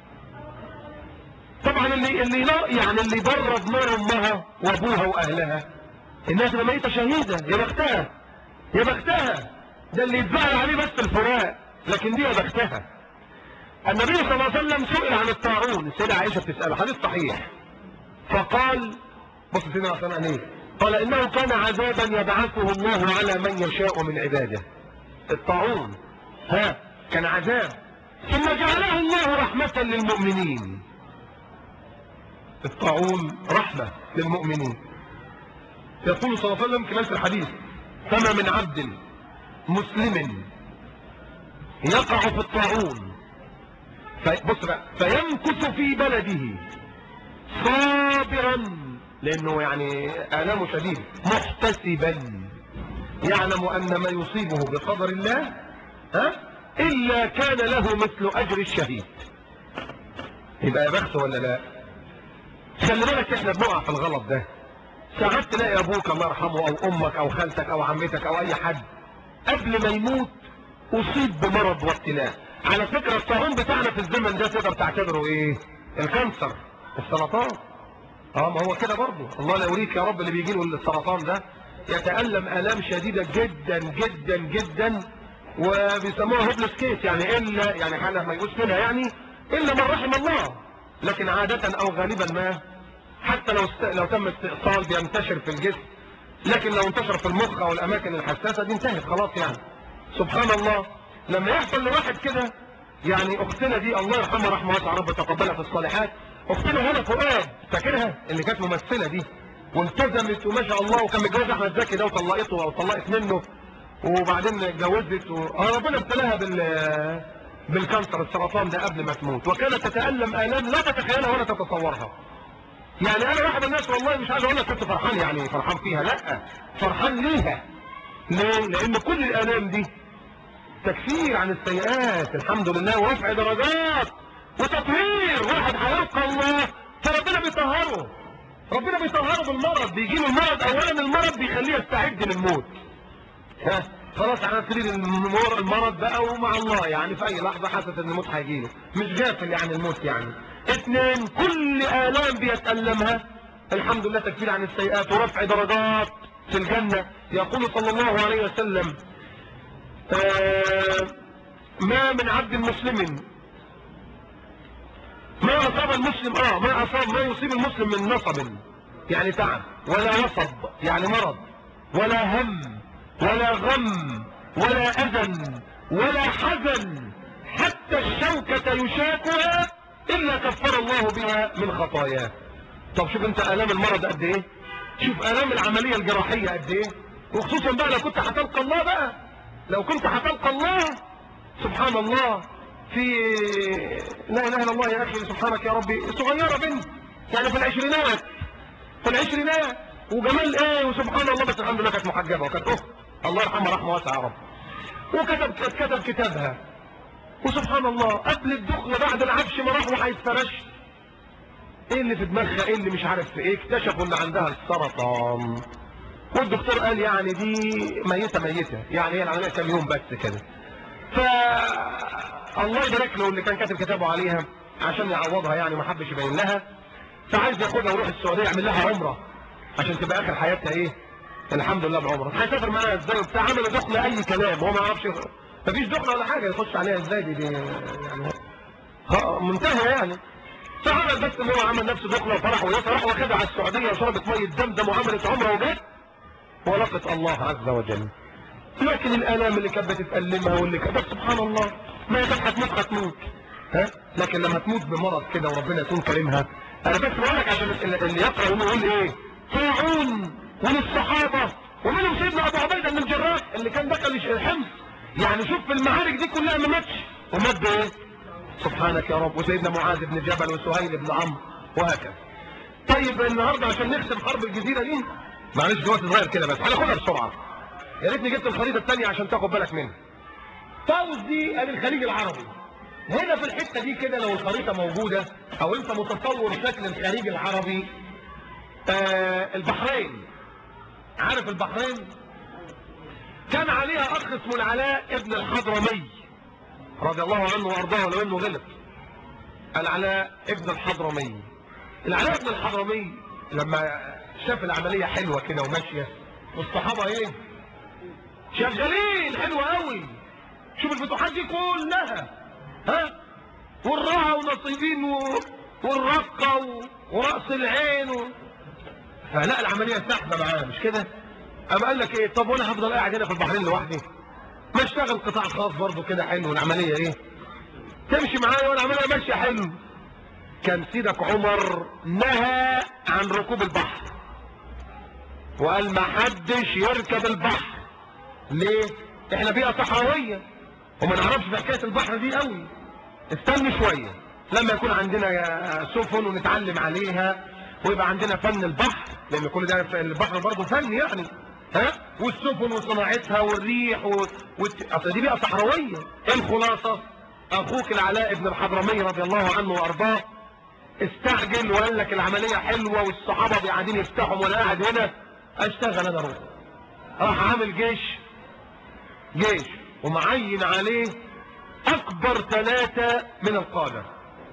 S1: طبعا اللي اللي لا يعني اللي برد نار امها وابوها واهلها انها تبقى ميته شهيده يا بختها يا بختها ده اللي يتزعل عليه بس الفراق لكن دي يا بختها النبي صلى الله عليه وسلم سئل عن الطاعون السيدة عائشة بتسأله حديث صحيح فقال بص سيدنا عشان عن ايه قال انه كان عذابا يبعثه الله على من يشاء من عباده الطاعون ها كان عذاب ثم جعله الله رحمة للمؤمنين الطاعون رحمة للمؤمنين يقول صلى الله عليه وسلم كمان في الحديث فما من عبد مسلم يقع في الطاعون في- بص بقى فيمكث في بلده صابرا لانه يعني الامه شديد محتسبا يعلم ان ما يصيبه بقدر الله ها الا كان له مثل اجر الشهيد يبقى يا بخت ولا لا خلي بالك احنا بنقع في الغلط ده ساعات تلاقي ابوك الله يرحمه او امك او خالتك او عمتك او اي حد قبل ما يموت اصيب بمرض وابتلاء على فكرة الطاعون بتاعنا في الزمن ده تقدر تعتبره ايه الكانسر السرطان اه ما هو كده برضه الله لا يوريك يا رب اللي بيجي له السرطان ده يتألم آلام شديدة جدا جدا جدا وبيسموها هوبلس كيس يعني الا يعني حاله ما يجوز منها يعني الا من رحم الله لكن عاده او غالبا ما حتى لو است... لو تم استئصال بينتشر في الجسم لكن لو انتشر في المخ او الاماكن الحساسه دي انتهت خلاص يعني سبحان الله لما يحصل لواحد كده يعني اختنا دي الله يرحمها رحمه واسعه رب تقبلها في الصالحات اختنا هنا فؤاد فاكرها اللي كانت ممثله دي والتزمت وما شاء الله وكان متجوز احمد زكي ده وطلقته او طلقت منه وبعدين اتجوزت و... آه ربنا ابتلاها بال بالكانسر السرطان ده قبل ما تموت وكانت تتالم الام لا تتخيلها ولا تتصورها يعني انا واحد من الناس والله مش عايز اقول لك كنت فرحان يعني فرحان فيها لا فرحان ليها ليه لان كل الالام دي تكفير عن السيئات الحمد لله ورفع درجات وتطهير واحد هيلقى الله فربنا بيطهره ربنا بيطهره بالمرض بيجي له المرض اولا المرض بيخليه يستعد للموت ها خلاص على سرير المر- المرض بقى ومع الله يعني في اي لحظه حاسس ان الموت هيجيله مش غافل يعني الموت يعني اثنين كل الام بيتالمها الحمد لله تكفير عن السيئات ورفع درجات في الجنه يقول صلى الله عليه وسلم آه، ما من عبد مسلم ما أصاب المسلم آه ما أصاب ما يصيب المسلم من نصب يعني تعب ولا وصب يعني مرض ولا هم ولا غم ولا أذى ولا حزن حتى الشوكة يشاكها إلا كفر الله بها من خطاياه طب شوف انت آلام المرض قد ايه شوف آلام العملية الجراحية قد ايه وخصوصا بقى لو كنت هتلقى الله بقى لو كنت هتلقى الله سبحان الله في لا اله الا الله يا اخي سبحانك يا ربي صغيره بنت يعني في العشرينات في العشرينات وجمال ايه وسبحان الله بس الحمد لله كانت محجبه وكانت اخت الله يرحمها رحمه واسعه يا رب وكتب كتب كتابها وسبحان الله قبل الدخله بعد العفش ما راح وهيتفرش ايه اللي في دماغها ايه اللي مش عارف في ايه اكتشفوا ان عندها السرطان والدكتور قال يعني دي ميته ميته يعني هي العمليه كام يوم بس كده ف الله يبارك له اللي كان كاتب كتابه عليها عشان يعوضها يعني ما حبش يبين لها فعايز ياخدها ويروح السعوديه يعمل لها عمره عشان تبقى اخر حياتها ايه الحمد لله بعمره هيسافر معاها ازاي وبتاع عمل دخله اي كلام هو ما يعرفش مفيش دخله ولا حاجه يخش عليها ازاي دي, دي يعني ها- منتهى يعني فعمل بس ان هو عمل نفسه دخله وفرح ويفرح واخدها على السعوديه وشربت ميه زمزم وعملت عمره وجت ولقت الله عز وجل لكن الالام اللي كانت بتتألمها واللي كانت بس سبحان الله ما كانت هتموت هتموت ها لكن لما تموت بمرض كده وربنا يكون كريمها انا بس بقول لك عشان اللي اللي يقرا يقول ايه طاعون وللصحابه ومنهم سيدنا ابو عبيده بن الجراح اللي كان دخل الحمص يعني شوف في المعارك دي كلها ما ماتش ومات بايه سبحانك يا رب وسيدنا معاذ بن جبل وسهيل بن عمرو وهكذا طيب النهارده عشان نختم حرب الجزيره دي معلش ده وقت صغير كده بس هناخدها بسرعه يا ريتني جبت الخريطه الثانيه عشان تاخد بالك منها طاوس دي ادي الخليج العربي هنا في الحته دي كده لو الخريطه موجوده او انت متصور شكل الخليج العربي آه البحرين عارف البحرين كان عليها اخ اسمه العلاء ابن الحضرمي رضي الله عنه وارضاه لو انه غلط العلاء ابن الحضرمي العلاء ابن الحضرمي لما شاف العمليه حلوه كده وماشيه والصحابه ايه شغالين حلوة قوي شوف الفتوحات دي كلها ها والرعى ونصيبين و... والرقة و... ورأس العين و... فلا العملية سحبة معاه مش كده أما قال لك ايه طب وانا هفضل قاعد هنا في البحرين لوحدي ما اشتغل قطاع خاص برضه كده حلو العملية ايه تمشي معايا والعملية ماشية حلو كان سيدك عمر نهى عن ركوب البحر وقال ما حدش يركب البحر ليه احنا بيئة صحراوية وما نعرفش في حكاية البحر دي قوي استنى شوية لما يكون عندنا سفن ونتعلم عليها ويبقى عندنا فن البحر لان كل ده في البحر برضه فن يعني ها والسفن وصناعتها والريح و... والت... اصل دي بيئة صحراوية ايه الخلاصة اخوك العلاء ابن الحضرمي رضي الله عنه وارضاه استعجل وقال لك العملية حلوة والصحابة قاعدين يفتحوا وانا قاعد هنا اشتغل انا اروح راح عامل جيش جيش ومعين عليه اكبر ثلاثة من القادة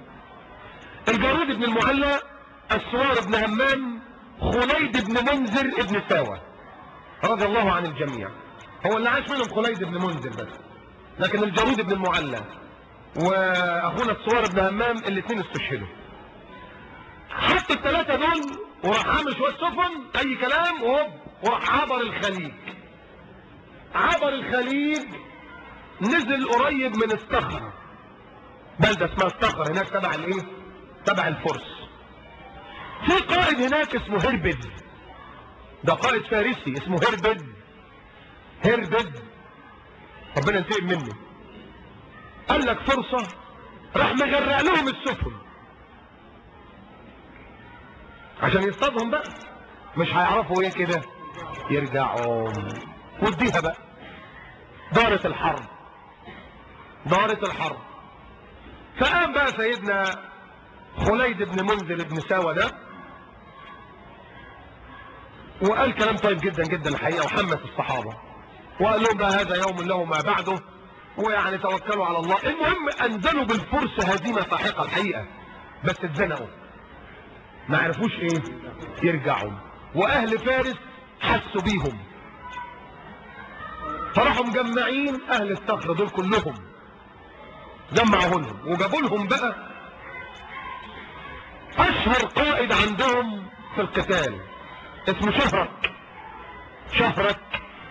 S1: الجارود بن المعلى السوار بن همام خليد بن منذر ابن ساوى رضي الله عن الجميع هو اللي عاش منهم خليد بن منذر بس لكن الجرود بن المعلى واخونا الصور بن همام الاثنين استشهدوا حط الثلاثه دول وراح عامل شويه سفن اي كلام وهوب وراح عبر الخليج عبر الخليج نزل قريب من الصخره بلده اسمها الصخر هناك تبع الايه تبع الفرس في قائد هناك اسمه هربد ده قائد فارسي اسمه هربد هربد ربنا ينتقم منه قال لك فرصة راح مغرق لهم السفن عشان يصطادهم بقى مش هيعرفوا ايه كده يرجعوا وديها بقى دارت الحرب دارت الحرب فقام بقى سيدنا خليد بن منذر بن ساوى ده وقال كلام طيب جدا جدا الحقيقه وحمس الصحابه وقال لهم بقى هذا يوم له ما بعده ويعني توكلوا على الله المهم انزلوا بالفرس هزيمه ساحقه الحقيقه بس اتزنقوا ما عرفوش ايه يرجعوا واهل فارس حسوا بيهم فراحوا مجمعين اهل الصخر دول كلهم جمعوا لهم وجابوا لهم بقى اشهر قائد عندهم في القتال اسمه شهرك شهرك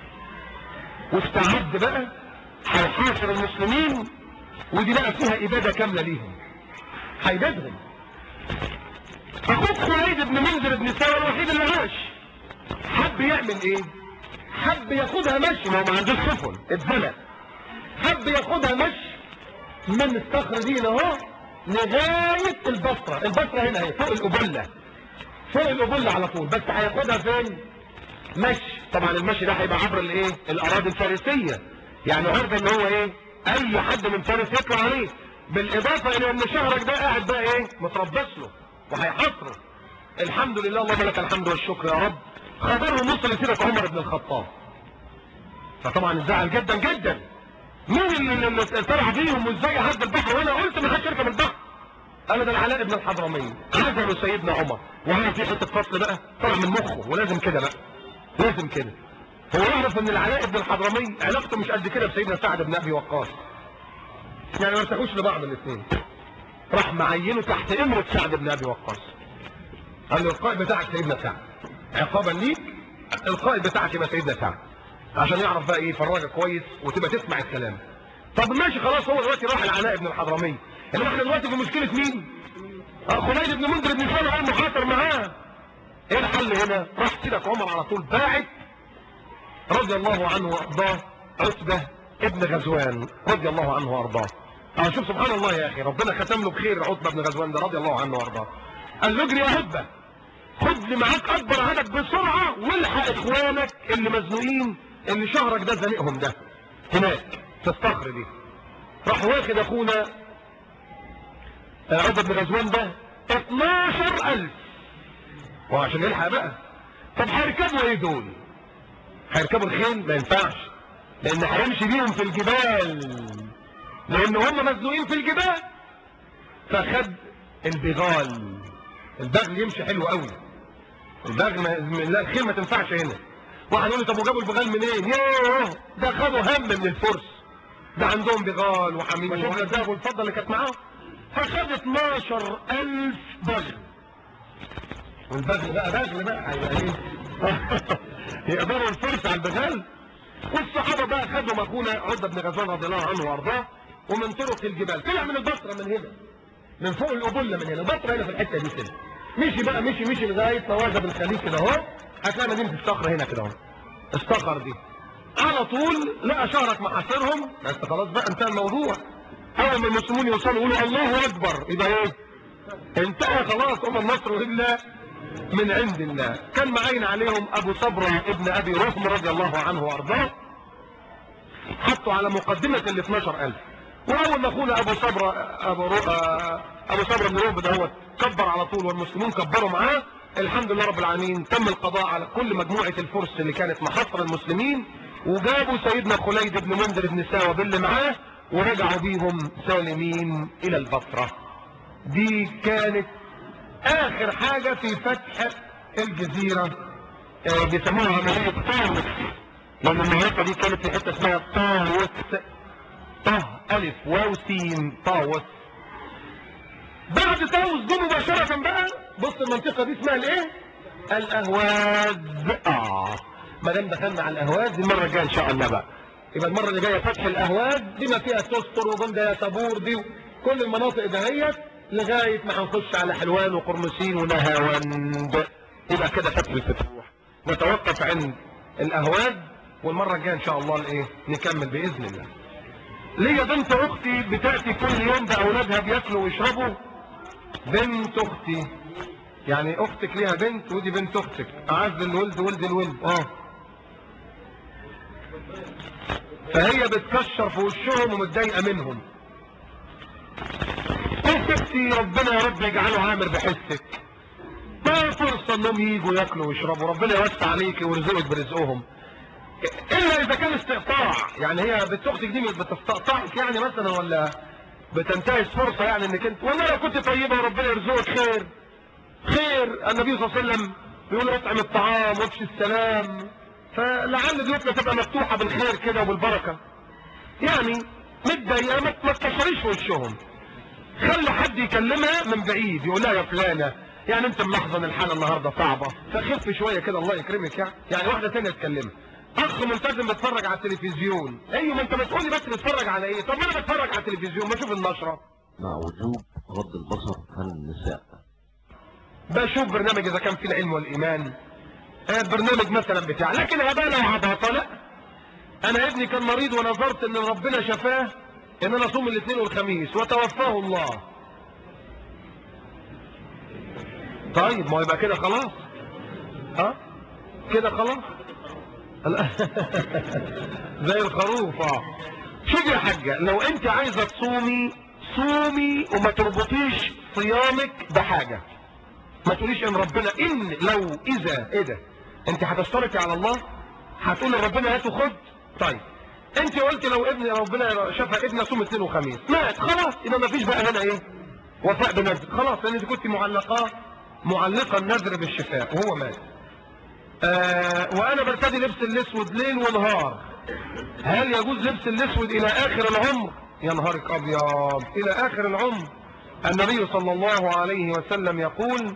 S1: واستعد بقى هيحاصر المسلمين ودي بقى فيها اباده كامله ليهم هيبادهم اخوك خليد بن منذر بن ساوى الوحيد اللي عاش حب يعمل ايه حب ياخدها مشي ما هو ما عندوش سفن اتزنق حب ياخدها مشي من الصخر دي اهو لغايه البصره البصره هنا اهي فوق القبله فوق القبله على طول بس هياخدها فين مشي طبعا المشي ده هيبقى عبر الايه الاراضي الفارسيه يعني عرض ان هو ايه اي حد من فارس يطلع عليه بالاضافه الى ان شهرك ده قاعد بقى ايه متربص له وهيحاصره الحمد لله اللهم لك الحمد والشكر يا رب خبره وصل لسيره عمر بن الخطاب فطبعا زعل جدا جدا مين اللي اللي طلع بيهم وازاي يعدي البحر وانا قلت ما حدش يركب البحر قال ده العلاء بن الحضرمي عزلوا سيدنا عمر وهنا في حته فصل بقى طلع من مخه ولازم كده بقى لازم كده هو يعرف ان العلاء بن الحضرمي علاقته مش قد كده بسيدنا سعد بن ابي وقاص يعني ما ارتاحوش لبعض الاثنين راح معينه تحت امرة سعد بن ابي وقاص قال له القائد بتاعك سيدنا سعد عقابا ليك القائد بتاعك يبقى سيدنا سعد عشان يعرف بقى ايه يفرجك كويس وتبقى تسمع الكلام طب ماشي خلاص هو دلوقتي راح العلاء بن الحضرمي انما احنا دلوقتي في مشكله مين؟ آه، خليل بن منذر بن سلمة قال مخاطر معاه ايه الحل هنا؟ راح سيدك عمر على طول باعت رضي الله عنه وارضاه عتبه ابن غزوان رضي الله عنه وارضاه اه شوف سبحان الله يا اخي ربنا ختم له بخير عتبه بن غزوان ده رضي الله عنه وارضاه قال له اجري يا عتبه خد لي معاك اكبر عدد بسرعه والحق اخوانك اللي مزنوقين اللي شهرك ده زنقهم ده هناك في الصخر دي راح واخد اخونا آه، عتبه بن غزوان ده 12000 وعشان يلحق بقى طب هيركبوا ايه دول؟ هيركبوا الخيل ما ينفعش لان هيمشي بيهم في الجبال لان هم مزنوقين في الجبال فخد البغال البغل يمشي حلو قوي البغل ما... لا الخيل ما تنفعش هنا واحد يقول لي طب وجابوا البغال منين يوه ده خدوا هم من الفرس ده عندهم بغال وحميم وشوف الذهب والفضه اللي كانت معاهم فخد 12000 بغل والبغل بقى بغل بقى هيبقى ايه يقدروا الفرس على البغال والصحابه بقى خدوا اخونا عده بن غزوان رضي الله عنه وارضاه ومن طرق الجبال طلع من البصره من هنا من فوق القبله من هنا البصره هنا في الحته دي كده مشي بقى مشي مشي لغايه ما وجد الخليج كده اهو هتلاقي مدينه الصخر هنا كده اهو الصخر دي على طول لقى شهرك محاصرهم بس خلاص بقى انتهى الموضوع اول ما المسلمون يوصلوا يقولوا الله اكبر يبقى ايه انتهى خلاص هم النصر الا من عند الله كان معين عليهم ابو صبرة ابن ابي رهم رضي الله عنه وارضاه حطوا على مقدمة ال 12000 واول ما اخونا ابو صبرة ابو رو... آه، ابو صبرة بن رهم دوت كبر على طول والمسلمون كبروا معاه الحمد لله رب العالمين تم القضاء على كل مجموعة الفرس اللي كانت محاصرة المسلمين وجابوا سيدنا خليد بن منذر بن ساوى باللي معاه ورجعوا بيهم سالمين الى البصرة دي كانت اخر حاجة في فتح الجزيرة آه، بيسموها عملية طاووس لان المعركة دي كانت في حتة اسمها طاووس طه الف واو سين طاوس بعد طاوس دي مباشرة بقى بص المنطقة دي اسمها الايه الاهواز اه ما دام دخلنا على الاهواز دي المرة الجاية ان شاء الله بقى يبقى المرة اللي جاية فتح الاهواز بما فيها تستر وبندا يا تبور دي كل المناطق دهيت لغاية ما هنخش على حلوان وقرمسين ونهاوند يبقى كده فتح الفتوح نتوقف عند الاهواز والمرة الجاية ان شاء الله الايه نكمل باذن الله ليا بنت اختي بتأتي كل يوم باولادها بياكلوا ويشربوا بنت اختي يعني اختك ليها بنت ودي بنت اختك اعز الولد ولد الولد اه فهي بتكشر في وشهم ومتضايقه منهم اختي ربنا يا رب يجعله عامر بحسك ما فرصه انهم يجوا ياكلوا ويشربوا ربنا يوسع عليك ويرزقك برزقهم الا اذا كان استقطاع يعني هي بنت اختك دي بتستقطعك يعني مثلا ولا بتنتهز فرصه يعني انك انت والله لو كنت طيبه وربنا يرزقك خير خير النبي صلى الله عليه وسلم بيقول اطعم الطعام وافشي السلام فلعل بيوتنا تبقى مفتوحه بالخير كده وبالبركه يعني متضايقه ما ما تكشريش في وشهم خلي حد يكلمها من بعيد يقول لها يا فلانه يعني انت ملاحظه ان الحاله النهارده صعبه فخف شويه كده الله يكرمك يعني يعني واحده ثانيه تكلمها اخ ملتزم بيتفرج على التلفزيون ايوه ما انت ما تقولي بس بتتفرج على ايه طب ما انا بتفرج على التلفزيون ما اشوف النشره
S2: مع وجوب غض البصر عن النساء
S1: بشوف برنامج اذا كان فيه العلم والايمان آه برنامج مثلا بتاع لكن هبالة وعباطة لا انا ابني كان مريض ونظرت ان ربنا شفاه ان انا اصوم الاثنين والخميس وتوفاه الله طيب ما يبقى كده خلاص ها كده خلاص زي الخروف اه شوفي يا حاجة لو انت عايزة تصومي صومي وما تربطيش صيامك بحاجة ما تقوليش ان ربنا ان لو اذا ايه ده انت هتشتركي على الله هتقول لربنا هات وخد طيب انت قلت لو ابن ربنا شفى ابن صوم اثنين وخميس مات خلاص يبقى ما فيش بقى هنا ايه وفاء بنذر خلاص لان انت كنت معلقه معلقه النذر بالشفاء وهو مات آه وانا برتدي لبس الاسود ليل ونهار هل يجوز لبس الاسود الى اخر العمر يا نهارك ابيض الى اخر العمر النبي صلى الله عليه وسلم يقول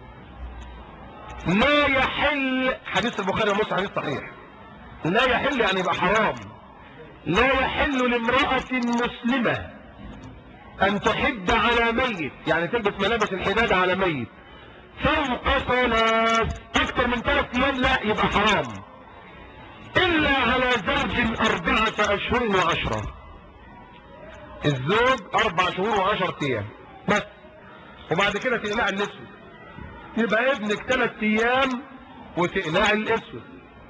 S1: لا يحل حديث البخاري ومسلم حديث صحيح لا يحل يعني يبقى حرام لا يحل لامرأة مسلمة ان تحد على ميت يعني تلبس ملابس الحداد على ميت فوق ثلاث اكتر من ثلاث ايام لا يبقى حرام الا على زوج اربعة اشهر وعشرة الزوج اربع شهور وعشر ايام بس وبعد كده تقلع الاسود يبقى ابنك ثلاث ايام وتقلع الاسود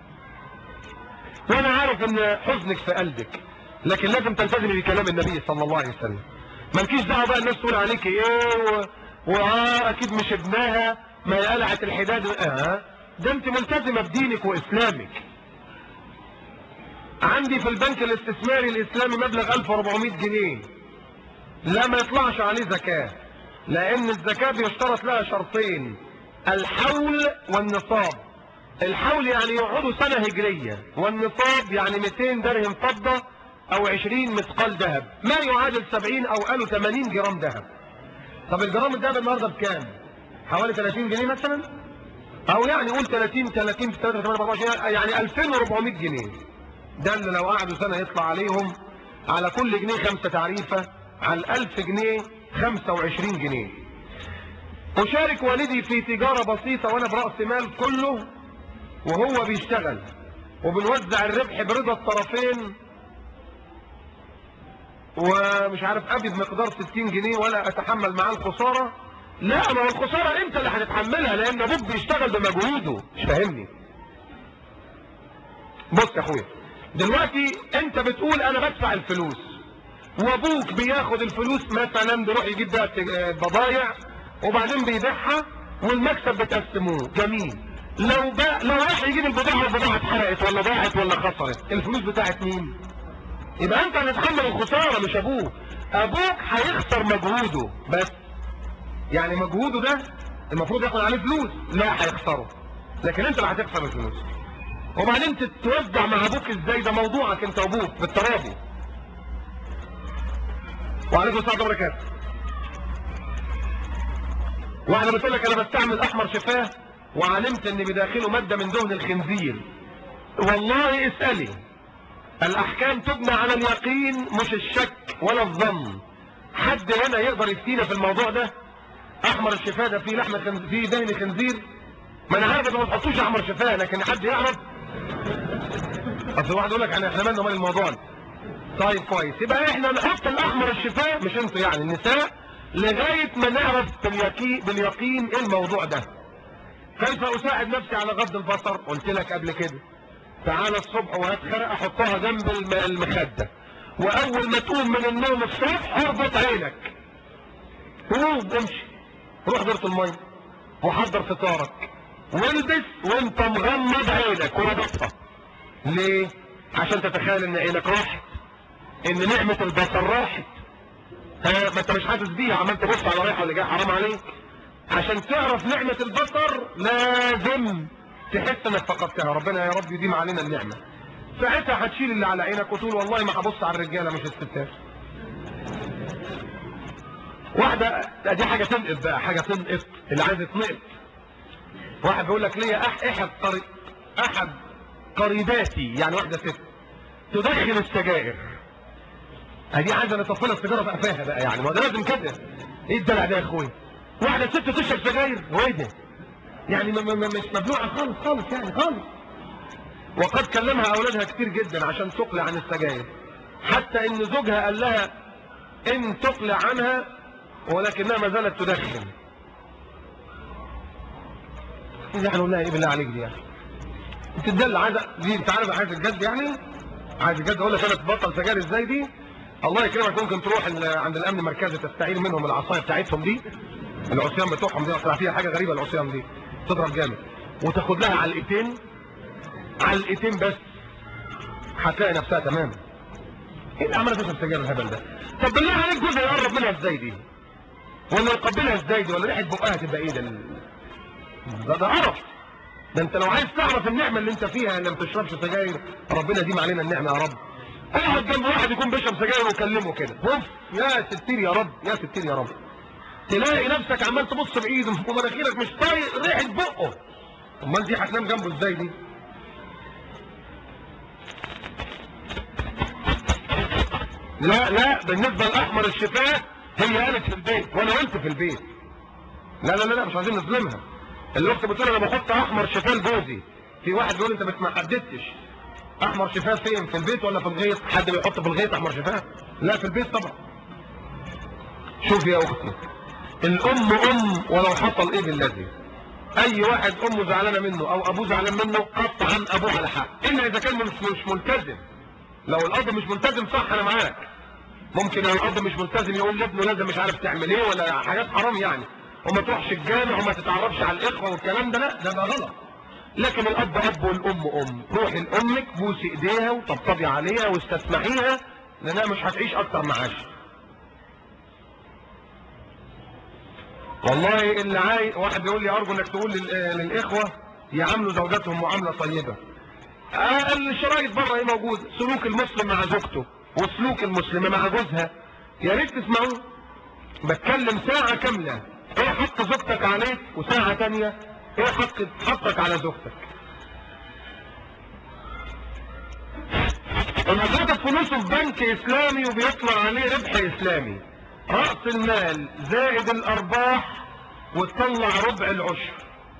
S1: وانا عارف ان حزنك في قلبك لكن لازم تلتزمي بكلام النبي صلى الله عليه وسلم مالكيش دعوه بقى الناس تقول عليك ايه و... واه اكيد مش ابنها ما هي قلعت الحداد اه ده انت ملتزمه بدينك واسلامك عندي في البنك الاستثماري الاسلامي مبلغ 1400 جنيه لا ما يطلعش عليه زكاة لان الزكاة بيشترط لها شرطين الحول والنصاب الحول يعني يقعدوا سنة هجرية والنصاب يعني 200 درهم فضة او 20 مثقال ذهب ما يعادل 70 او قالوا 80 جرام ذهب طب الجرام الذهب النهارده بكام حوالي 30 جنيه مثلا او يعني قول 30 30 في 3 24 يعني 2400 جنيه ده اللي لو قعدوا سنة يطلع عليهم على كل جنيه خمسة تعريفة على الألف جنيه خمسة وعشرين جنيه أشارك والدي في تجارة بسيطة وأنا برأس مال كله وهو بيشتغل وبنوزع الربح برضا الطرفين ومش عارف أبي بمقدار 60 جنيه ولا أتحمل معاه الخسارة لا ما هو الخسارة أنت اللي هتتحملها لأن أبوك بيشتغل بمجهوده مش فاهمني بص يا أخويا دلوقتي أنت بتقول أنا بدفع الفلوس وابوك بياخد الفلوس مثلا بيروح يجيب بقى بضايع وبعدين بيبيعها والمكسب بتقسموه جميل لو بقى لو راح يجيب البضاعه والبضاعه اتحرقت ولا ضاعت ولا خسرت الفلوس بتاعت مين يبقى انت هتتحمل الخساره مش ابوك ابوك هيخسر مجهوده بس يعني مجهوده ده المفروض ياخد عليه فلوس لا هيخسره لكن انت اللي هتخسر الفلوس وبعدين تتوزع مع ابوك ازاي ده موضوعك انت وابوك بالتراضي وعليكم السلام ورحمه الله وبركاته واحده بتقول لك انا بستعمل احمر شفاه وعلمت ان بداخله ماده من دهن الخنزير والله اسالي الاحكام تبنى على اليقين مش الشك ولا الظن حد هنا يقدر يفتينا في الموضوع ده احمر الشفاه ده فيه لحمه خنزير فيه دهن خنزير ما انا عارف إن ما تحطوش احمر شفاه لكن حد يعرف اصل واحد يقول لك انا احنا مالنا مال الموضوع ده طيب كويس يبقى احنا نحط الاحمر الشفاه مش انتوا يعني النساء لغايه ما نعرف باليقين باليقين ايه الموضوع ده كيف اساعد نفسي على غض البصر قلت لك قبل كده تعالى الصبح وهات خرقه حطها جنب الم- المخده واول ما تقوم من النوم الصبح اربط عينك قوم امشي روح دورة الميه وحضر فطارك والبس وانت مغمض عينك وربطها ليه عشان تتخيل ان عينك راحت ان نعمة البصر راحت ها ما انت مش حاسس بيها عمال تبص على رايحة اللي جاي حرام عليك عشان تعرف نعمة البصر لازم تحس انك فقدتها ربنا يا رب يديم علينا النعمة ساعتها هتشيل اللي على عينك وتقول والله ما هبص على الرجالة مش الستات واحدة لا دي حاجة تنقط بقى حاجة تنقط اللي عايز يتنقط واحد بيقول لك ليا أح احد قري... احد قريباتي يعني واحدة ست تدخن السجائر ادي عايزة نطفلها السيجارة في قفاها بقى يعني ما ده لازم كده ايه الدلع ده يا اخويا واحدة ست تشرب سجاير هو ايه ده يعني م م م مش مبلوعة خالص خالص يعني خالص وقد كلمها اولادها كتير جدا عشان تقلع عن السجاير حتى ان زوجها قال لها ان تقلع عنها ولكنها ما زالت تدخن ايه يعني والله ايه بالله عليك دي يعني انت تدل عايزه دي انت عارف عايز الجد يعني عايز الجد اقول لك انا تبطل سجاير ازاي دي الله يكرمك ممكن تروح ال- عند الامن المركزي تستعين منهم العصايه بتاعتهم دي العصيان بتوعهم دي اصلا فيها حاجه غريبه العصيان دي تضرب جامد وتاخد لها علقتين علقتين بس هتلاقي نفسها تمام ايه اللي عماله تشرب سجاير الهبل ده طب بالله عليك جوزها يقرب منها ازاي دي ولا يقبلها ازاي دي ولا ريحه بقها تبقى ايه ده ال- ده ده قرف ده انت لو عايز تعرف النعمه اللي انت فيها اللي ما بتشربش سجاير ربنا يديم علينا النعمه يا رب اقعد جنب واحد يكون بيشرب سجاير وكلمه كده هوف يا ستير يا رب يا ستير يا رب تلاقي نفسك عمال تبص بايده ومناخيرك مش طايق ريحه بقه امال دي هتنام جنبه ازاي دي لا لا بالنسبه لاحمر الشفاه هي قالت في البيت وانا قلت في البيت لا لا لا, لا مش عايزين نظلمها الاخت بتقول انا بحط احمر شفاه لجوزي في واحد بيقول انت ما حددتش احمر شفاه فين في البيت ولا في الغيط حد بيحط في الغيط احمر شفاه لا في البيت طبعا شوف يا اختي الام ام ولو حصل ايه بالذي اي واحد امه زعلانه منه او ابوه زعلان منه قطعا ابوه على حق الا اذا كان مش مش ملتزم لو الاب مش ملتزم صح انا معاك ممكن لو الاب مش ملتزم يقول لابنه لازم مش عارف تعمل ايه ولا حاجات حرام يعني وما تروحش الجامع وما تتعرفش على الاخوه والكلام ده لا ده بقى غلط لكن الاب اب والام ام روحي لامك بوسي ايديها وطبطبي عليها واستسمحيها لانها مش هتعيش اكتر معاش والله اللي عاي واحد يقول لي ارجو انك تقول لل- للاخوه يعاملوا زوجاتهم معامله طيبه آه، الشرايط بره ايه موجود سلوك المسلم مع زوجته وسلوك المسلمه مع جوزها يا ريت تسمعوه بتكلم ساعة كاملة ايه حق زوجتك عليك وساعة تانية ايه حق حقك على زوجتك انا حاطط فلوسه في بنك اسلامي وبيطلع عليه ربح اسلامي رأس المال زائد الارباح وتطلع ربع العشر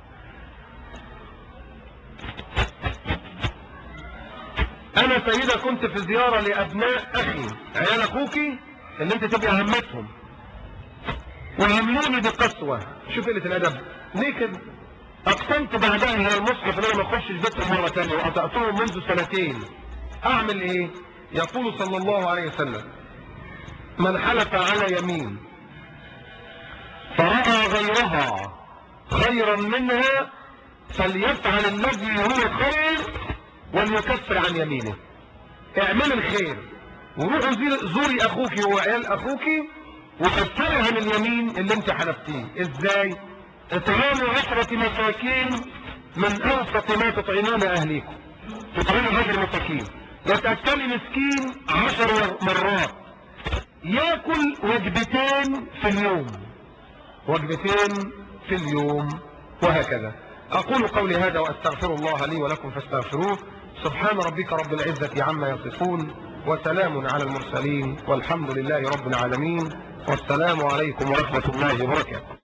S1: انا سيدة كنت في زيارة لابناء اخي عيال اخوكي اللي انت تبقي عمتهم وعملوني بقسوة شوف قلة الادب ليه كده اقسمت بعدها على المصحف ان انا ما اخشش بيتهم مرة تانية وقطعتهم منذ سنتين اعمل ايه يقول صلى الله عليه وسلم من حلف على يمين فرأى غيرها خيرا منها فليفعل الذي هو خير وليكفر عن يمينه اعمل الخير وروحوا زي- زوري اخوك وعيال اخوك وكفري عن اليمين اللي انت حلفتيه ازاي اطعام عشرة مساكين من اوسط ما تطعمون اهليكم تطعموا عشر مساكين وتأكلي مسكين عشر مرات ياكل وجبتين في اليوم وجبتين في اليوم وهكذا أقول قولي هذا وأستغفر الله لي ولكم فاستغفروه سبحان ربك رب العزة عما يصفون وسلام على المرسلين والحمد لله رب العالمين والسلام عليكم ورحمة الله وبركاته